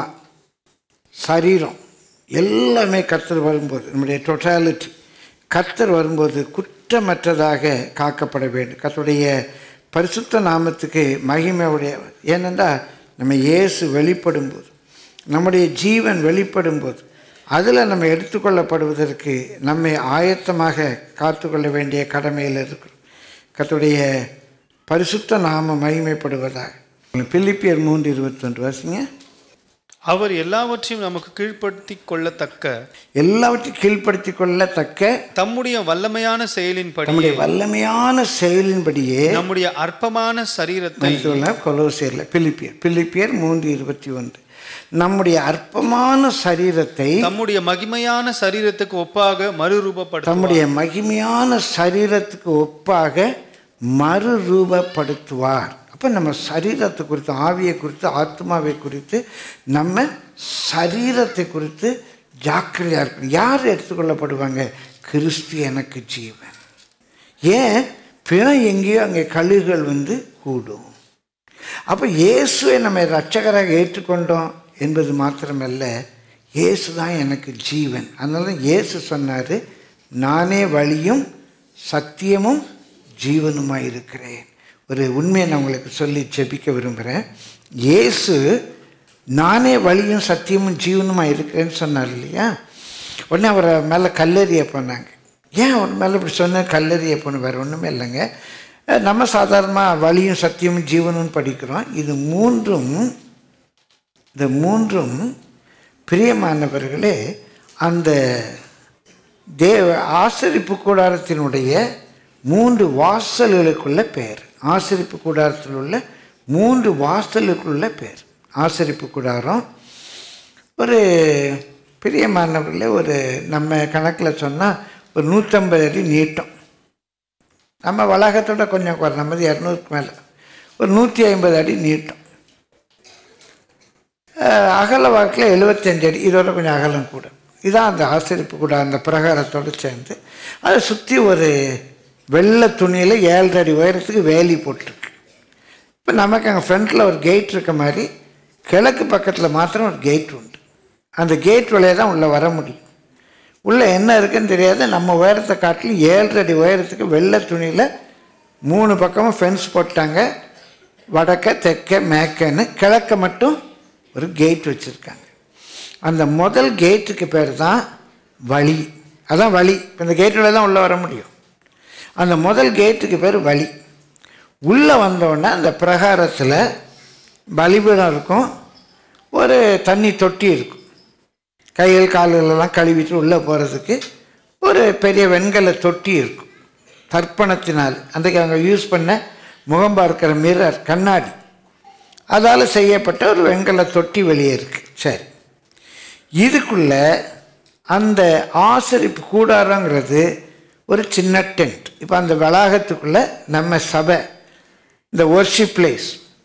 சரீரம் எல்லாமே கர்த்தர் வரும்போது நம்முடைய டொட்டாலிட்டி கர்த்தர் வரும்போது குற்றமற்றதாக காக்கப்பட வேண்டும் கர்த்தருடைய பரிசுத்த நாமத்துக்கு மகிமையுடைய ஏனென்றால் நம்ம இயேசு வெளிப்படும்போது நம்முடைய ஜீவன் வெளிப்படும்போது அதில் நம்ம எடுத்துக்கொள்ளப்படுவதற்கு நம்மை ஆயத்தமாக காத்துக்கொள்ள வேண்டிய கடமையில் இருக்கிறோம் கர்த்தருடைய பரிசுத்த நாம மகிமைப்படுவதாக பிலிப்பியர் மூன்று இருபத்தொன்று வாசிங்க
அவர் எல்லாவற்றையும் நமக்கு கீழ்ப்படுத்தி கொள்ளத்தக்க
எல்லாவற்றையும் கீழ்ப்படுத்தி கொள்ளத்தக்க
தம்முடைய வல்லமையான செயலின்படி
நம்முடைய வல்லமையான செயலின்படியே
நம்முடைய அற்பமான சரீரத்தை
கொலோசியர்ல பிலிப்பியர் பிலிப்பியர் மூன்று இருபத்தி ஒன்று நம்முடைய அற்பமான சரீரத்தை
தம்முடைய மகிமையான சரீரத்துக்கு ஒப்பாக மறுரூபப்படுத்த
தம்முடைய மகிமையான சரீரத்துக்கு ஒப்பாக மறுரூபப்படுத்துவார் அப்போ நம்ம சரீரத்தை குறித்து ஆவியை குறித்து ஆத்மாவை குறித்து நம்ம சரீரத்தை குறித்து ஜாக்கிரதையாக இருக்கணும் யார் எடுத்துக்கொள்ளப்படுவாங்க கிறிஸ்து எனக்கு ஜீவன் ஏன் பிணம் எங்கேயோ அங்கே கழுகுகள் வந்து கூடும் அப்போ இயேசுவை நம்ம ரட்சகராக ஏற்றுக்கொண்டோம் என்பது மாத்திரமல்ல இயேசு தான் எனக்கு ஜீவன் அதனால தான் இயேசு சொன்னார் நானே வழியும் சத்தியமும் ஜீவனுமாய் இருக்கிறேன் ஒரு உண்மையை நான் உங்களுக்கு சொல்லி ஜெபிக்க விரும்புகிறேன் இயேசு நானே வழியும் சத்தியமும் ஜீவனுமாய் இருக்கிறேன்னு சொன்னார் இல்லையா உடனே அவரை மேலே கல்லெறிய போனாங்க ஏன் அவர் மேலே இப்படி சொன்ன கல்லெறிய போன வேறு ஒன்றுமே இல்லைங்க அஹ் நம்ம சாதாரணமாக வழியும் சத்தியமும் ஜீவனும் படிக்கிறோம் இது மூன்றும் இந்த மூன்றும் பிரியமானவர்களே அந்த தேவ ஆசரிப்பு கூடாரத்தினுடைய மூன்று வாசல்களுக்குள்ள பெயர் ஆசரிப்பு கூடாரத்தில் உள்ள மூன்று வாசலுக்குள்ள பெயர் ஆசரிப்பு கூடாரம் ஒரு பிரியமானவர்களே ஒரு நம்ம கணக்கில் சொன்னால் ஒரு நூற்றம்பது அடி நீட்டம் நம்ம வளாகத்தோட கொஞ்சம் குறை நம்ம இரநூறுக்கு மேலே ஒரு நூற்றி ஐம்பது அடி நீட்டம் அஹ் அகல வாக்கில் எழுபத்தஞ்சு அடி இதோட கொஞ்சம் அகலம் கூட இதான் அந்த ஆசிரிப்பு கூட அந்த பிரகாரத்தோடு சேர்ந்து அதை சுற்றி ஒரு வெள்ளை துணியில் ஏழரை அடி உயரத்துக்கு வேலி போட்டிருக்கு இப்போ நமக்கு அங்கே ஃப்ரண்ட்டில் ஒரு கேட் இருக்க மாதிரி கிழக்கு பக்கத்தில் மாத்திரம் ஒரு கேட் உண்டு அந்த கேட் வழியாக தான் உள்ளே வர முடியும் உள்ளே என்ன இருக்குன்னு தெரியாது நம்ம உயரத்தை காட்டிலும் ஏழரை அடி உயரத்துக்கு வெள்ளை துணியில் மூணு பக்கமும் ஃபென்ஸ் போட்டாங்க வடக்க தெற்க மேற்கன்னு கிழக்க மட்டும் ஒரு கேட் வச்சுருக்காங்க அந்த முதல் கேட்டுக்கு பேர் தான் வழி அதான் வழி இப்போ இந்த கேட்டில் தான் உள்ளே வர முடியும் அந்த முதல் கேட்டுக்கு பேர் வழி உள்ளே வந்தோடனே அந்த பிரகாரத்தில் பலிபீடம் இருக்கும் ஒரு தண்ணி தொட்டி இருக்கும் கைகள் கால்களெல்லாம் கழுவிட்டு உள்ளே போகிறதுக்கு ஒரு பெரிய வெண்கல தொட்டி இருக்கும் தர்ப்பணத்தினால் அன்றைக்கு அவங்க யூஸ் பண்ண முகம் பார்க்கிற மிரர் கண்ணாடி அதால் செய்யப்பட்ட ஒரு வெண்கல தொட்டி வெளியே இருக்குது சரி இதுக்குள்ள அந்த ஆசரிப்பு கூடாரங்கிறது ஒரு சின்ன டென்ட் இப்போ அந்த வளாகத்துக்குள்ளே நம்ம சபை இந்த ஒர்ஷிப் பிளேஸ்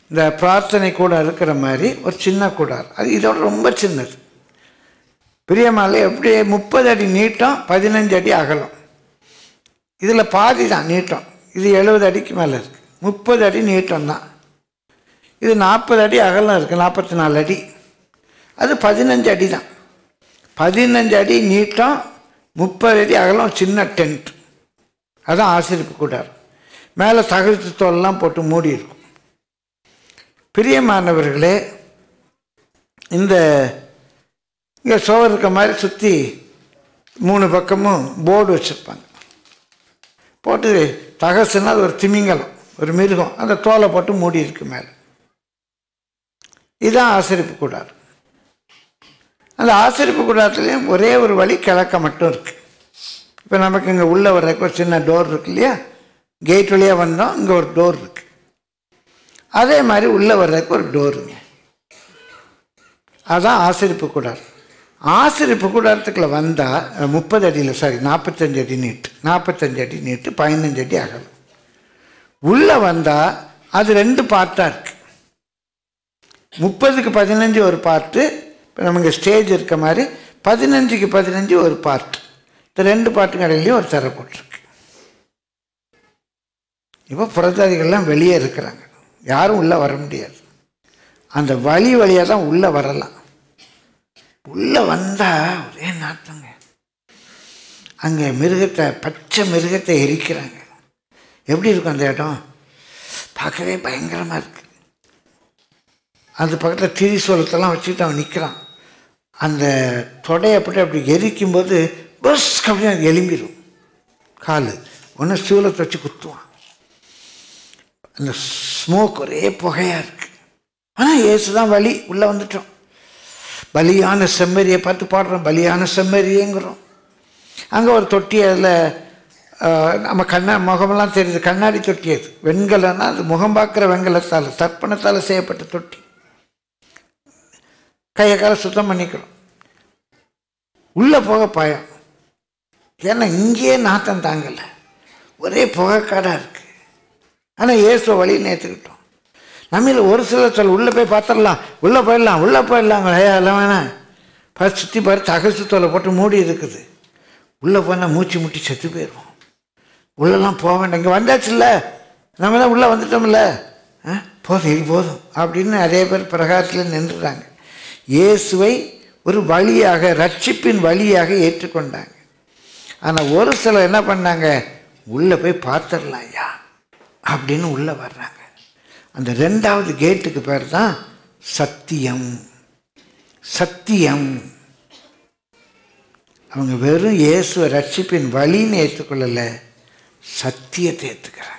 இந்த பிரார்த்தனை கூட இருக்கிற மாதிரி ஒரு சின்ன கூடாரம் அது இதோட ரொம்ப சின்னது பிரியமாலை எப்படி முப்பது அடி நீட்டம் பதினஞ்சு அடி அகலம் இதில் பாதி தான் நீட்டம் இது எழுபது அடிக்கு மேலே இருக்குது முப்பது அடி நீட்டம் தான் இது நாற்பது அடி அகலம் இருக்குது நாற்பத்தி நாலு அடி அது பதினஞ்சு அடி தான் பதினஞ்சு அடி நீட்டம் முப்பது அடி அகலம் சின்ன டென்ட் அதான் ஆசிரிப்பு கூடாரம் மேலே தகர்த்து தோல்லாம் போட்டு மூடி இருக்கும் பிரியமானவர்களே இந்த இங்கே சோறு இருக்க மாதிரி சுற்றி மூணு பக்கமும் போர்டு வச்சுருப்பாங்க போட்டு தகசுன்னா அது ஒரு திமிங்கலம் ஒரு மிருகம் அந்த தோலை போட்டு மூடி இருக்கு மேலே இதுதான் ஆசிரிப்பு கூடாரம் அந்த ஆசிரிப்பு கூடாரத்துலேயும் ஒரே ஒரு வழி கிழக்க மட்டும் இருக்குது இப்போ நமக்கு இங்கே உள்ளே வர்றதுக்கு ஒரு சின்ன டோர் இருக்கு இல்லையா கேட் வழியாக வந்தோம் இங்கே ஒரு டோர் இருக்கு அதே மாதிரி உள்ளே வர்றதுக்கு ஒரு டோருங்க அதான் ஆசிரிப்பு கூடாரம் ஆசிரிப்பு கூடாரத்துக்குள்ள வந்தால் முப்பது அடியில் சாரி நாற்பத்தஞ்சு அடி நீட்டு நாற்பத்தஞ்சு அடி நீட்டு பதினஞ்சு அடி அகலம் உள்ளே வந்தால் அது ரெண்டு பார்ட்டாக இருக்குது முப்பதுக்கு பதினஞ்சு ஒரு பார்ட்டு இப்போ நமக்கு ஸ்டேஜ் இருக்க மாதிரி பதினஞ்சுக்கு பதினஞ்சு ஒரு பார்ட் இந்த ரெண்டு பாட்டு கடையிலையும் ஒரு தர போட்டிருக்கு இப்போ புறத்தாதிகள்லாம் வெளியே இருக்கிறாங்க யாரும் உள்ளே வர முடியாது அந்த வழி வழியாக தான் உள்ளே வரலாம் உள்ளே வந்தால் ஒரே நாட்டங்க அங்கே மிருகத்தை பச்சை மிருகத்தை எரிக்கிறாங்க எப்படி இருக்கும் அந்த இடம் பார்க்கவே பயங்கரமாக இருக்கு அந்த பக்கத்தில் திரிசூலத்தெல்லாம் வச்சுட்டு அவன் நிற்கிறான் அந்த தொடையை அப்படி அப்படி எரிக்கும்போது பஸ் அப்படின்னு அது எலும்பிடும் கால் ஒன்று சூலத்தை வச்சு குத்துவான் அந்த ஸ்மோக் ஒரே புகையாக இருக்கு ஆனால் ஏசு தான் வழி உள்ளே வந்துட்டோம் பலியான செம்மறியை பார்த்து பாடுறோம் பலியான செம்மறியேங்கிறோம் அங்கே ஒரு தொட்டி அதில் நம்ம கண்ணா முகமெல்லாம் தெரியுது கண்ணாடி தொட்டி அது வெண்கலன்னா அது முகம் பார்க்குற வெண்கலத்தால் தர்ப்பணத்தால் செய்யப்பட்ட தொட்டி கையை காலை சுத்தம் பண்ணிக்கிறோம் உள்ளே போக பயம் ஏன்னா இங்கேயே நாத்தம் தாங்கலை ஒரே புகைக்காடாக இருக்குது ஆனால் இயேசுவை வழியில் ஏற்றுக்கிட்டோம் நம்மள ஒரு சிலர் சொல்ல உள்ளே போய் பார்த்துடலாம் உள்ளே போயிடலாம் உள்ளே போயிடலாம் எல்லாம் வேணாம் பார்த்து சுற்றி பாரு தகசு தோலை போட்டு மூடி இருக்குது உள்ளே போனால் மூச்சு முட்டி செத்து போயிடுவோம் உள்ளெல்லாம் போக வேண்டாம் இங்கே வந்தாச்சுல்ல நம்ம தான் உள்ளே வந்துட்டோம்ல ஆ போதும் இது போதும் அப்படின்னு நிறைய பேர் பிரகாரத்தில் நின்றுறாங்க இயேசுவை ஒரு வழியாக ரட்சிப்பின் வழியாக ஏற்றுக்கொண்டாங்க ஆனால் ஒரு சிலர் என்ன பண்ணாங்க உள்ளே போய் பார்த்துடலாம் ஐயா அப்படின்னு உள்ளே வர்றாங்க அந்த ரெண்டாவது கேட்டுக்கு பேர் தான் சத்தியம் சத்தியம் அவங்க வெறும் இயேசுவை ரட்சிப்பின் வழின்னு ஏற்றுக்கொள்ளல சத்தியத்தை ஏற்றுக்கிறாங்க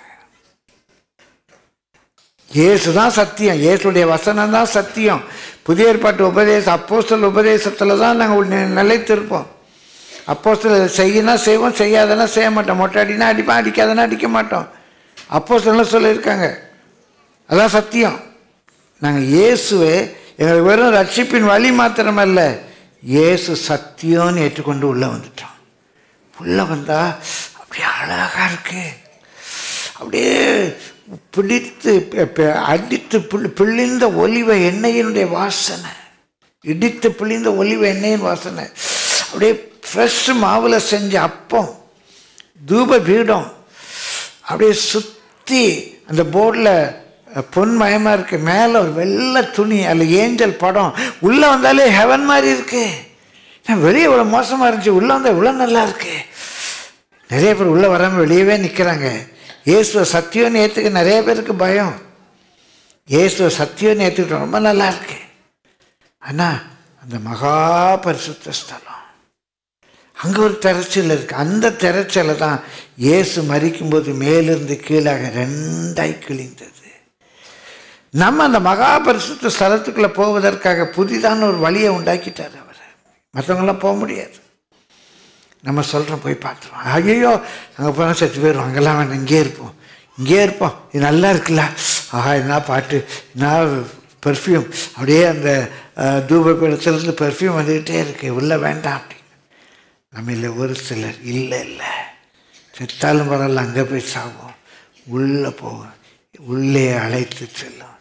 இயேசு தான் சத்தியம் இயேசுடைய வசனம் தான் சத்தியம் புதிய ஏற்பாட்டு உபதேசம் அப்போஸ்தல உபதேசத்தில் தான் நாங்கள் நிலைத்திருப்போம் அப்போஸ்தல செய்யணும் செய்வோம் செய்யாதனா செய்ய மாட்டோம் மொட்டை அடினா அடிப்போம் அடிக்காதனா அடிக்க மாட்டோம் அப்போஸ்தலம் சொல்லியிருக்காங்க அதான் சத்தியம் நாங்கள் இயேசுவை எங்களுக்கு வெறும் ரட்சிப்பின் வழி மாத்திரமல்ல இயேசு சத்தியம்னு ஏற்றுக்கொண்டு உள்ளே வந்துட்டோம் உள்ளே வந்தால் அப்படியே அழகாக இருக்கு அப்படியே பிடித்து பெ- பெ- அடித்து பிழி பிழிந்த ஒலிவ எண்ணெயினுடைய வாசனை இடித்து பிழிந்த ஒலிவ எண்ணெயின் வாசனை அப்படியே ஃப்ரெஷ் மாவில் செஞ்ச அப்பம் தூப பீடம் அப்படியே சுற்றி அந்த போர்டில் பொன்மயமாக இருக்குது மேலே ஒரு வெள்ளை துணி அதில் ஏஞ்சல் படம் உள்ளே வந்தாலே ஹெவன் மாதிரி இருக்கு நான் வெளியே இவ்வளோ மோசமாக இருந்துச்சு உள்ளே வந்தால் இவ்வளோ நல்லா இருக்கு நிறைய பேர் உள்ளே வராமல் வெளியவே நிற்கிறாங்க இயேசுவை சத்தியம்னு ஏற்றுக்க நிறைய பேருக்கு பயம் இயேசுவை சத்தியம்னு ஏற்றுக்கிட்டோம் ரொம்ப நல்லா இருக்கு ஆனால் அந்த மகா பரிசுத்த ஸ்தலம் அங்கே ஒரு திரைச்சல் இருக்கு அந்த திரைச்சலை தான் இயேசு மறிக்கும்போது மேலிருந்து கீழாக ரெண்டாய் கிழிந்தது நம்ம அந்த மகா பரிசுத்த ஸ்தலத்துக்குள்ளே போவதற்காக புதிதான ஒரு வழியை உண்டாக்கிட்டார் அவர் மற்றவங்களாம் போக முடியாது நம்ம சொல்கிறோம் போய் பார்த்துருவோம் ஐயோ அங்கே போனால் செத்து போயிடுவோம் அங்கெல்லாம் வேண்டாம் இங்கே இருப்போம் இங்கே இருப்போம் இது நல்லா இருக்குல்ல ஆஹா என்ன பாட்டு என்ன பெர்ஃப்யூம் அப்படியே அந்த அஹ், தூப பீடத்துலேருந்து பெர்ஃப்யூம் வந்துக்கிட்டே இருக்கு உள்ளே வேண்டாம் அப்படின்னு நம்மள ஒரு சிலர் இல்லை இல்லை செத்தாலும் பரவாயில்ல அங்கே போய் சாவோம் உள்ளே போவோம் உள்ளே அழைத்து செல்லும்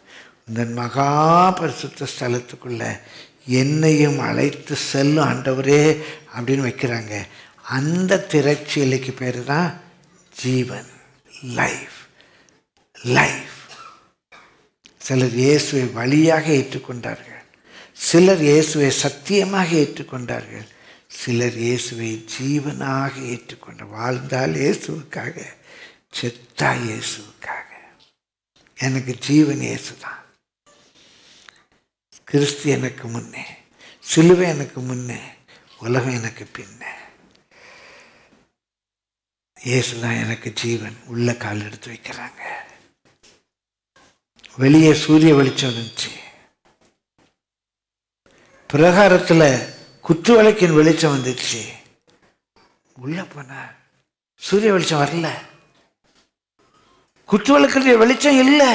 இந்த மகா பரிசுத்த ஸ்தலத்துக்குள்ள என்னையும் அழைத்து செல்லும் ஆண்டவரே அப்படின்னு வைக்கிறாங்க அந்த திரைச்சீலைக்கு பேர் தான் ஜீவன் லைஃப் லைஃப் சிலர் இயேசுவை வழியாக ஏற்றுக்கொண்டார்கள் சிலர் இயேசுவை சத்தியமாக ஏற்றுக்கொண்டார்கள் சிலர் இயேசுவை ஜீவனாக ஏற்றுக்கொண்ட வாழ்ந்தால் இயேசுவுக்காக செத்தா இயேசுவுக்காக எனக்கு ஜீவன் இயேசு தான் கிறிஸ்து எனக்கு முன்னே சிலுவை எனக்கு முன்னே உலகம் எனக்கு பின்னே இயேசு தான் எனக்கு ஜீவன் உள்ள கால் எடுத்து வைக்கிறாங்க வெளியே சூரிய வெளிச்சம் இருந்துச்சு பிரகாரத்தில் குத்து விளக்கின் வெளிச்சம் வந்துச்சு உள்ள போன சூரிய வெளிச்சம் வரல குத்து விளக்குடைய வெளிச்சம் இல்லை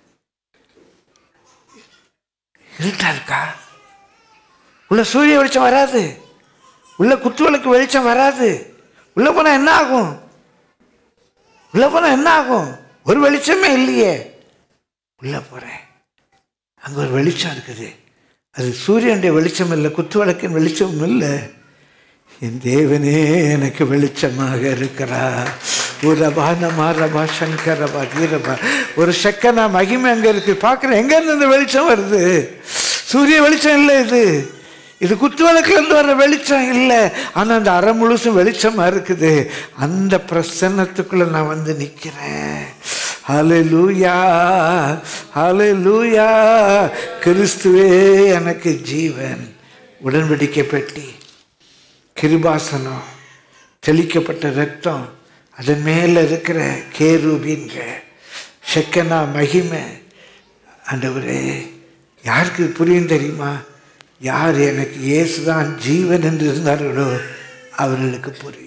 இருட்டா இருக்கா உள்ள சூரிய வெளிச்சம் வராது உள்ள குத்து விளக்கு வெளிச்சம் வராது உள்ள போனா என்ன ஆகும் உள்ள போனா என்ன ஆகும் ஒரு வெளிச்சமே இல்லையே உள்ள போறேன் அங்க ஒரு வெளிச்சம் இருக்குது அது சூரியனுடைய வெளிச்சம் இல்லை குத்து விளக்கின் வெளிச்சமும் இல்லை என் தேவனே எனக்கு வெளிச்சமாக இருக்கிறா உரபா நம ரபா சங்கரபா தீரபா ஒரு செக்கனா மகிமை அங்கே இருக்கு பார்க்குறேன் எங்கேருந்து இந்த வெளிச்சம் வருது சூரிய வெளிச்சம் இல்லை இது இது குத்து விளக்குலேருந்து வர்ற வெளிச்சம் இல்லை ஆனால் அந்த அரை முழுசும் வெளிச்சமாக இருக்குது அந்த பிரசன்னத்துக்குள்ளே நான் வந்து நிற்கிறேன் ஹalleluya ஹalleluya கிறிஸ்துவே எனக்கு ஜீவன் உடன்படிக்கை பெட்டி கிருபாசனம் தெளிக்கப்பட்ட ரத்தம் அதன் மேலே இருக்கிற கேரூபின்க செக்கனா மகிமை ஆண்டவரே யாருக்கு இது புரியும் தெரியுமா யார் எனக்கு இயேசுதான் ஜீவன் என்று இருந்தார்களோ அவர்களுக்கு புரியும்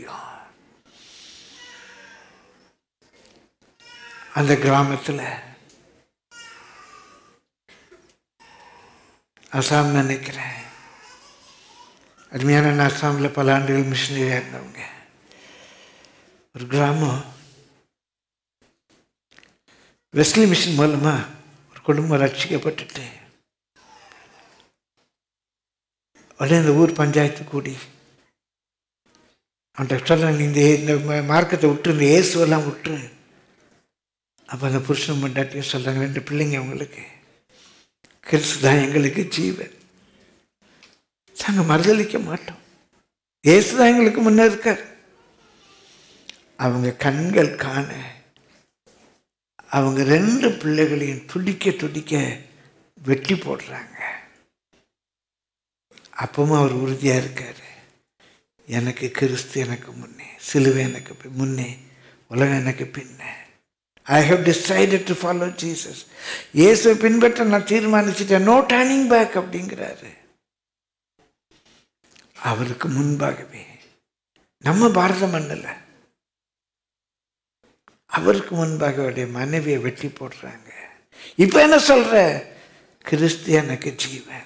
அந்த கிராமத்தில் அசாம் நினைக்கிறேன் அருமையான நான் அசாமில் பல ஆண்டுகள் மிஷினரியாக இருந்தவங்க ஒரு கிராமம் வெஸ்லி மிஷன் மூலமாக ஒரு குடும்பம் ரட்சிக்கப்பட்டுட்டு உடனே இந்த ஊர் பஞ்சாயத்து கூடி அவன்கிட்ட சொல்கிறாங்க இந்த இந்த ம- மார்க்கத்தை விட்டு இந்த இயேசுவெல்லாம் விட்டுரு அப்போ அந்த புருஷன் மண்டாட்டியும் சொல்கிறாங்க ரெண்டு பிள்ளைங்க அவங்களுக்கு கிறிஸ்து தான் எங்களுக்கு ஜீவன் நாங்கள் மறுதளிக்க மாட்டோம் இயேசு தான் எங்களுக்கு முன்னே இருக்கார் அவங்க கண்கள் காண அவங்க ரெண்டு பிள்ளைகளையும் துடிக்க துடிக்க வெட்டி போடுறாங்க அப்பவும் அவர் உறுதியாக இருக்கார் எனக்கு கிறிஸ்து எனக்கு முன்னே சிலுவை எனக்கு பி- முன்னே உலகம் எனக்கு பின்னே I have decided to follow Jesus இயேசுவை பின்பற்ற நான் தீர்மானிச்சிட்டேன் நோ டர்னிங் பேக் அப்படிங்கிறாரு அவருக்கு முன்பாகவே நம்ம பாரத மண்ணில் அவருக்கு முன்பாக அவருடைய மனைவியை வெட்டி போடுறாங்க இப்போ என்ன சொல்ற கிறிஸ்து எனக்கு ஜீவன்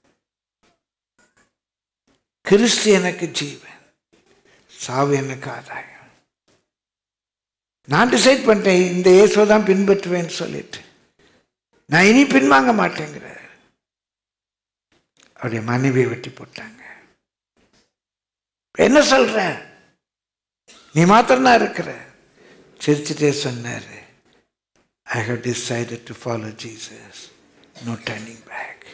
கிறிஸ்து எனக்கு ஜீவன் சாவு எனக்கு ஆதாயம் நான் டிசைட் பண்ணிட்டேன் இந்த இயேசுவை தான் பின்பற்றுவேன்னு சொல்லிட்டு நான் இனி பின்வாங்க மாட்டேங்கிறார் அவருடைய மனைவியை வெட்டி போட்டாங்க என்ன சொல்ற நீ மாத்திரம்தான் இருக்கிற சிரிச்சுட்டே சொன்னார் I have decided to follow Jesus no turning back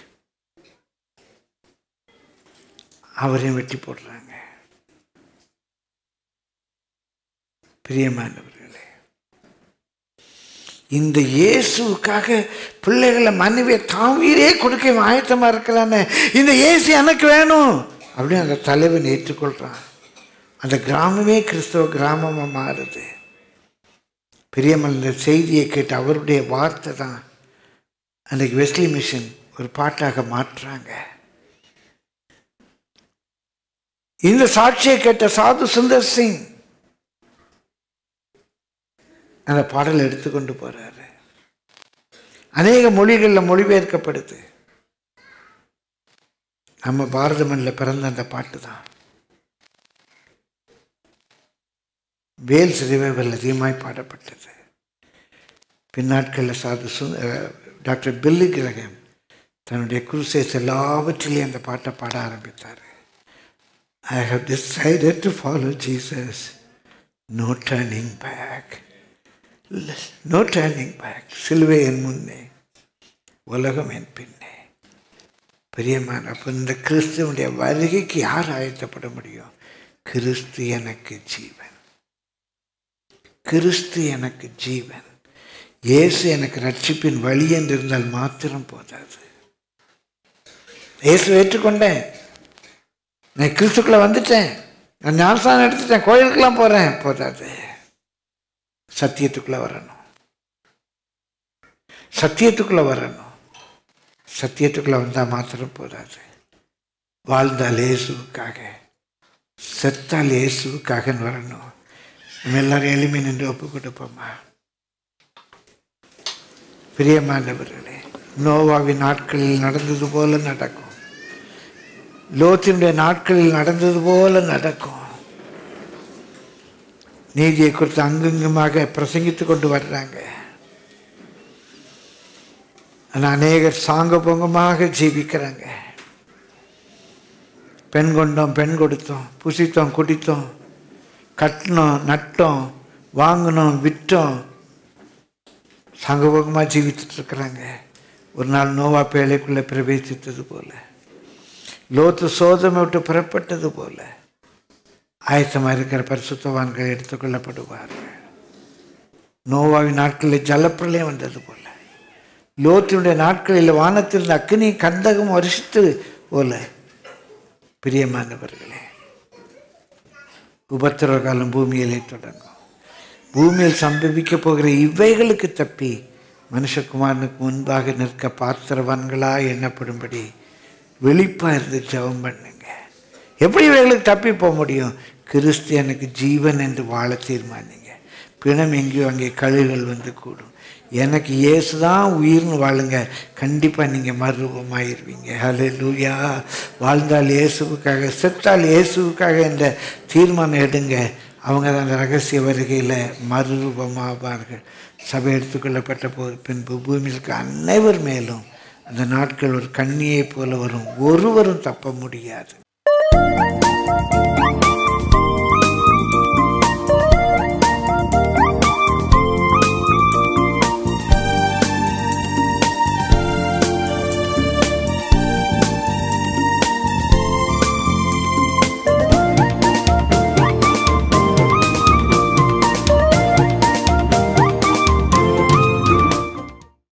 அவரையும் வெட்டி போடுறாங்க பிரியமானவர்களே இந்த இயேசுவுக்காக பிள்ளைகளை மனைவியை தாவீரே கொடுக்க இவன் ஆயத்தமா இருக்கிறானே இந்த இயேசு எனக்கு வேணும் அப்படின்னு அந்த தலைவன் ஏற்றுக்கொள்றான் அந்த கிராமமே கிறிஸ்தவ கிராமமா மாறுது பிரியமல் இந்த செய்தியை கேட்டு அவருடைய வார்த்தை தான் அன்றைக்கு வெஸ்லி மிஷன் ஒரு பாட்டாக மாற்றுறாங்க இந்த சாட்சியை கேட்ட சாது சுந்தர் சிங் அந்த பாடலை எடுத்துக்கொண்டு போறாரு அநேக மொழிகளில் மொழிபெயர்க்கப்படுது நம்ம பாரத மண்ணில் பிறந்த அந்த பாட்டு தான் வேல்ஸ் ரிவைவல் அதிகமாய் பாடப்பட்டது பின்னாட்களில் சாது சு அஹ், டாக்டர் பில்லி கிரகம் தன்னுடைய குருசேஸ் எல்லாவற்றிலையும் அந்த பாட்டை பாட ஆரம்பித்தார் I have decided to follow Jesus no turning back no turning back சிலுவை என் முன்னே உலகம் என் பின்னே பிரியமான அப்போ இந்த கிறிஸ்துவனுடைய வருகைக்கு யார் ஆயத்தப்பட முடியும் கிறிஸ்து எனக்கு ஜீவன் கிறிஸ்து எனக்கு ஜீவன் இயேசு எனக்கு ரட்சிப்பின் வழி என்று இருந்தால் மாத்திரம் போதாது இயேசு ஏற்றுக்கொண்டேன் நான் கிறிஸ்துக்குள்ள வந்துட்டேன் நான் ஞானஸ்தானம் எடுத்துட்டேன் கோயிலுக்கெல்லாம் போகிறேன் போதாது சத்தியத்துக்குள்ள வரணும் சத்தியத்துக்குள்ள வரணும் சத்தியத்துக்குள்ள வந்தால் மாத்திரம் போதாது வாழ்ந்தால் இயேசுவுக்காக செத்தால் இயேசுவுக்காக வரணும் நம்ம எல்லாரும் எளிமை நின்று ஒப்பு கொடுப்போமா பிரியமானவர்களே நோவாவின் நாட்களில் நடந்தது போல நடக்கும் லோத்தினுடைய நாட்களில் நடந்தது போல நடக்கும் நீதியை குறித்து அங்குங்குமாக பிரசங்கித்து கொண்டு வர்றாங்க ஆனால் அநேகர் சாங்க பொங்கமாக ஜீவிக்கிறாங்க பெண் கொண்டோம் பெண் கொடுத்தோம் புசித்தோம் குடித்தோம் கட்டினோம் நட்டோம் வாங்கினோம் விற்றோம் சங்கபோகமாக ஜீவித்துட்டு இருக்கிறாங்க ஒரு நாள் நோவா பேழைக்குள்ளே பிரவேசித்தது போல லோத்து சோதமை விட்டு புறப்பட்டது போல ஆயத்தமாக இருக்கிற பரிசுத்தவான்கள் எடுத்துக்கொள்ளப்படுவார்கள் நோவாவின் நாட்களில் ஜலப்பிரளயம் வந்தது போல லோத்தினுடைய நாட்களில் வானத்தில் அக்னி கந்தகம் வருஷத்து போல பிரியமானவர்களே உபத்திரவ காலம் பூமியிலே தொடங்கும் பூமியில் சம்பவிக்க போகிற இவைகளுக்கு தப்பி மனுஷகுமாரனுக்கு முன்பாக நிற்க பாத்திரவான்களா எண்ணப்படும்படி வெளிப்பாக இருந்து ஜெபம் பண்ணுங்க எப்படி இவைகளுக்கு தப்பி போக முடியும் கிறிஸ்து எனக்கு ஜீவன் என்று வாழ தீர்மானிங்க பிணம் எங்கேயோ அங்கே கழுகுகள் வந்து கூடும் எனக்கு இயேசு தான் உயிர்னு வாழுங்க கண்டிப்பாக நீங்கள் மறுரூபமாயிருவீங்க ஹலே லூயா வாழ்ந்தால் இயேசுவுக்காக செத்தால் இயேசுவுக்காக என்ற தீர்மானம் எடுங்க அவங்க தான் அந்த ரகசிய வருகையில் மறுரூபமாவார்கள் சபை எடுத்துக்கொள்ளப்பட்ட போது பின்பு பூமியில் இருக்க அனைவர் மேலும் அந்த நாட்கள் ஒரு கண்ணியைப் போல வரும் ஒருவரும் தப்ப முடியாது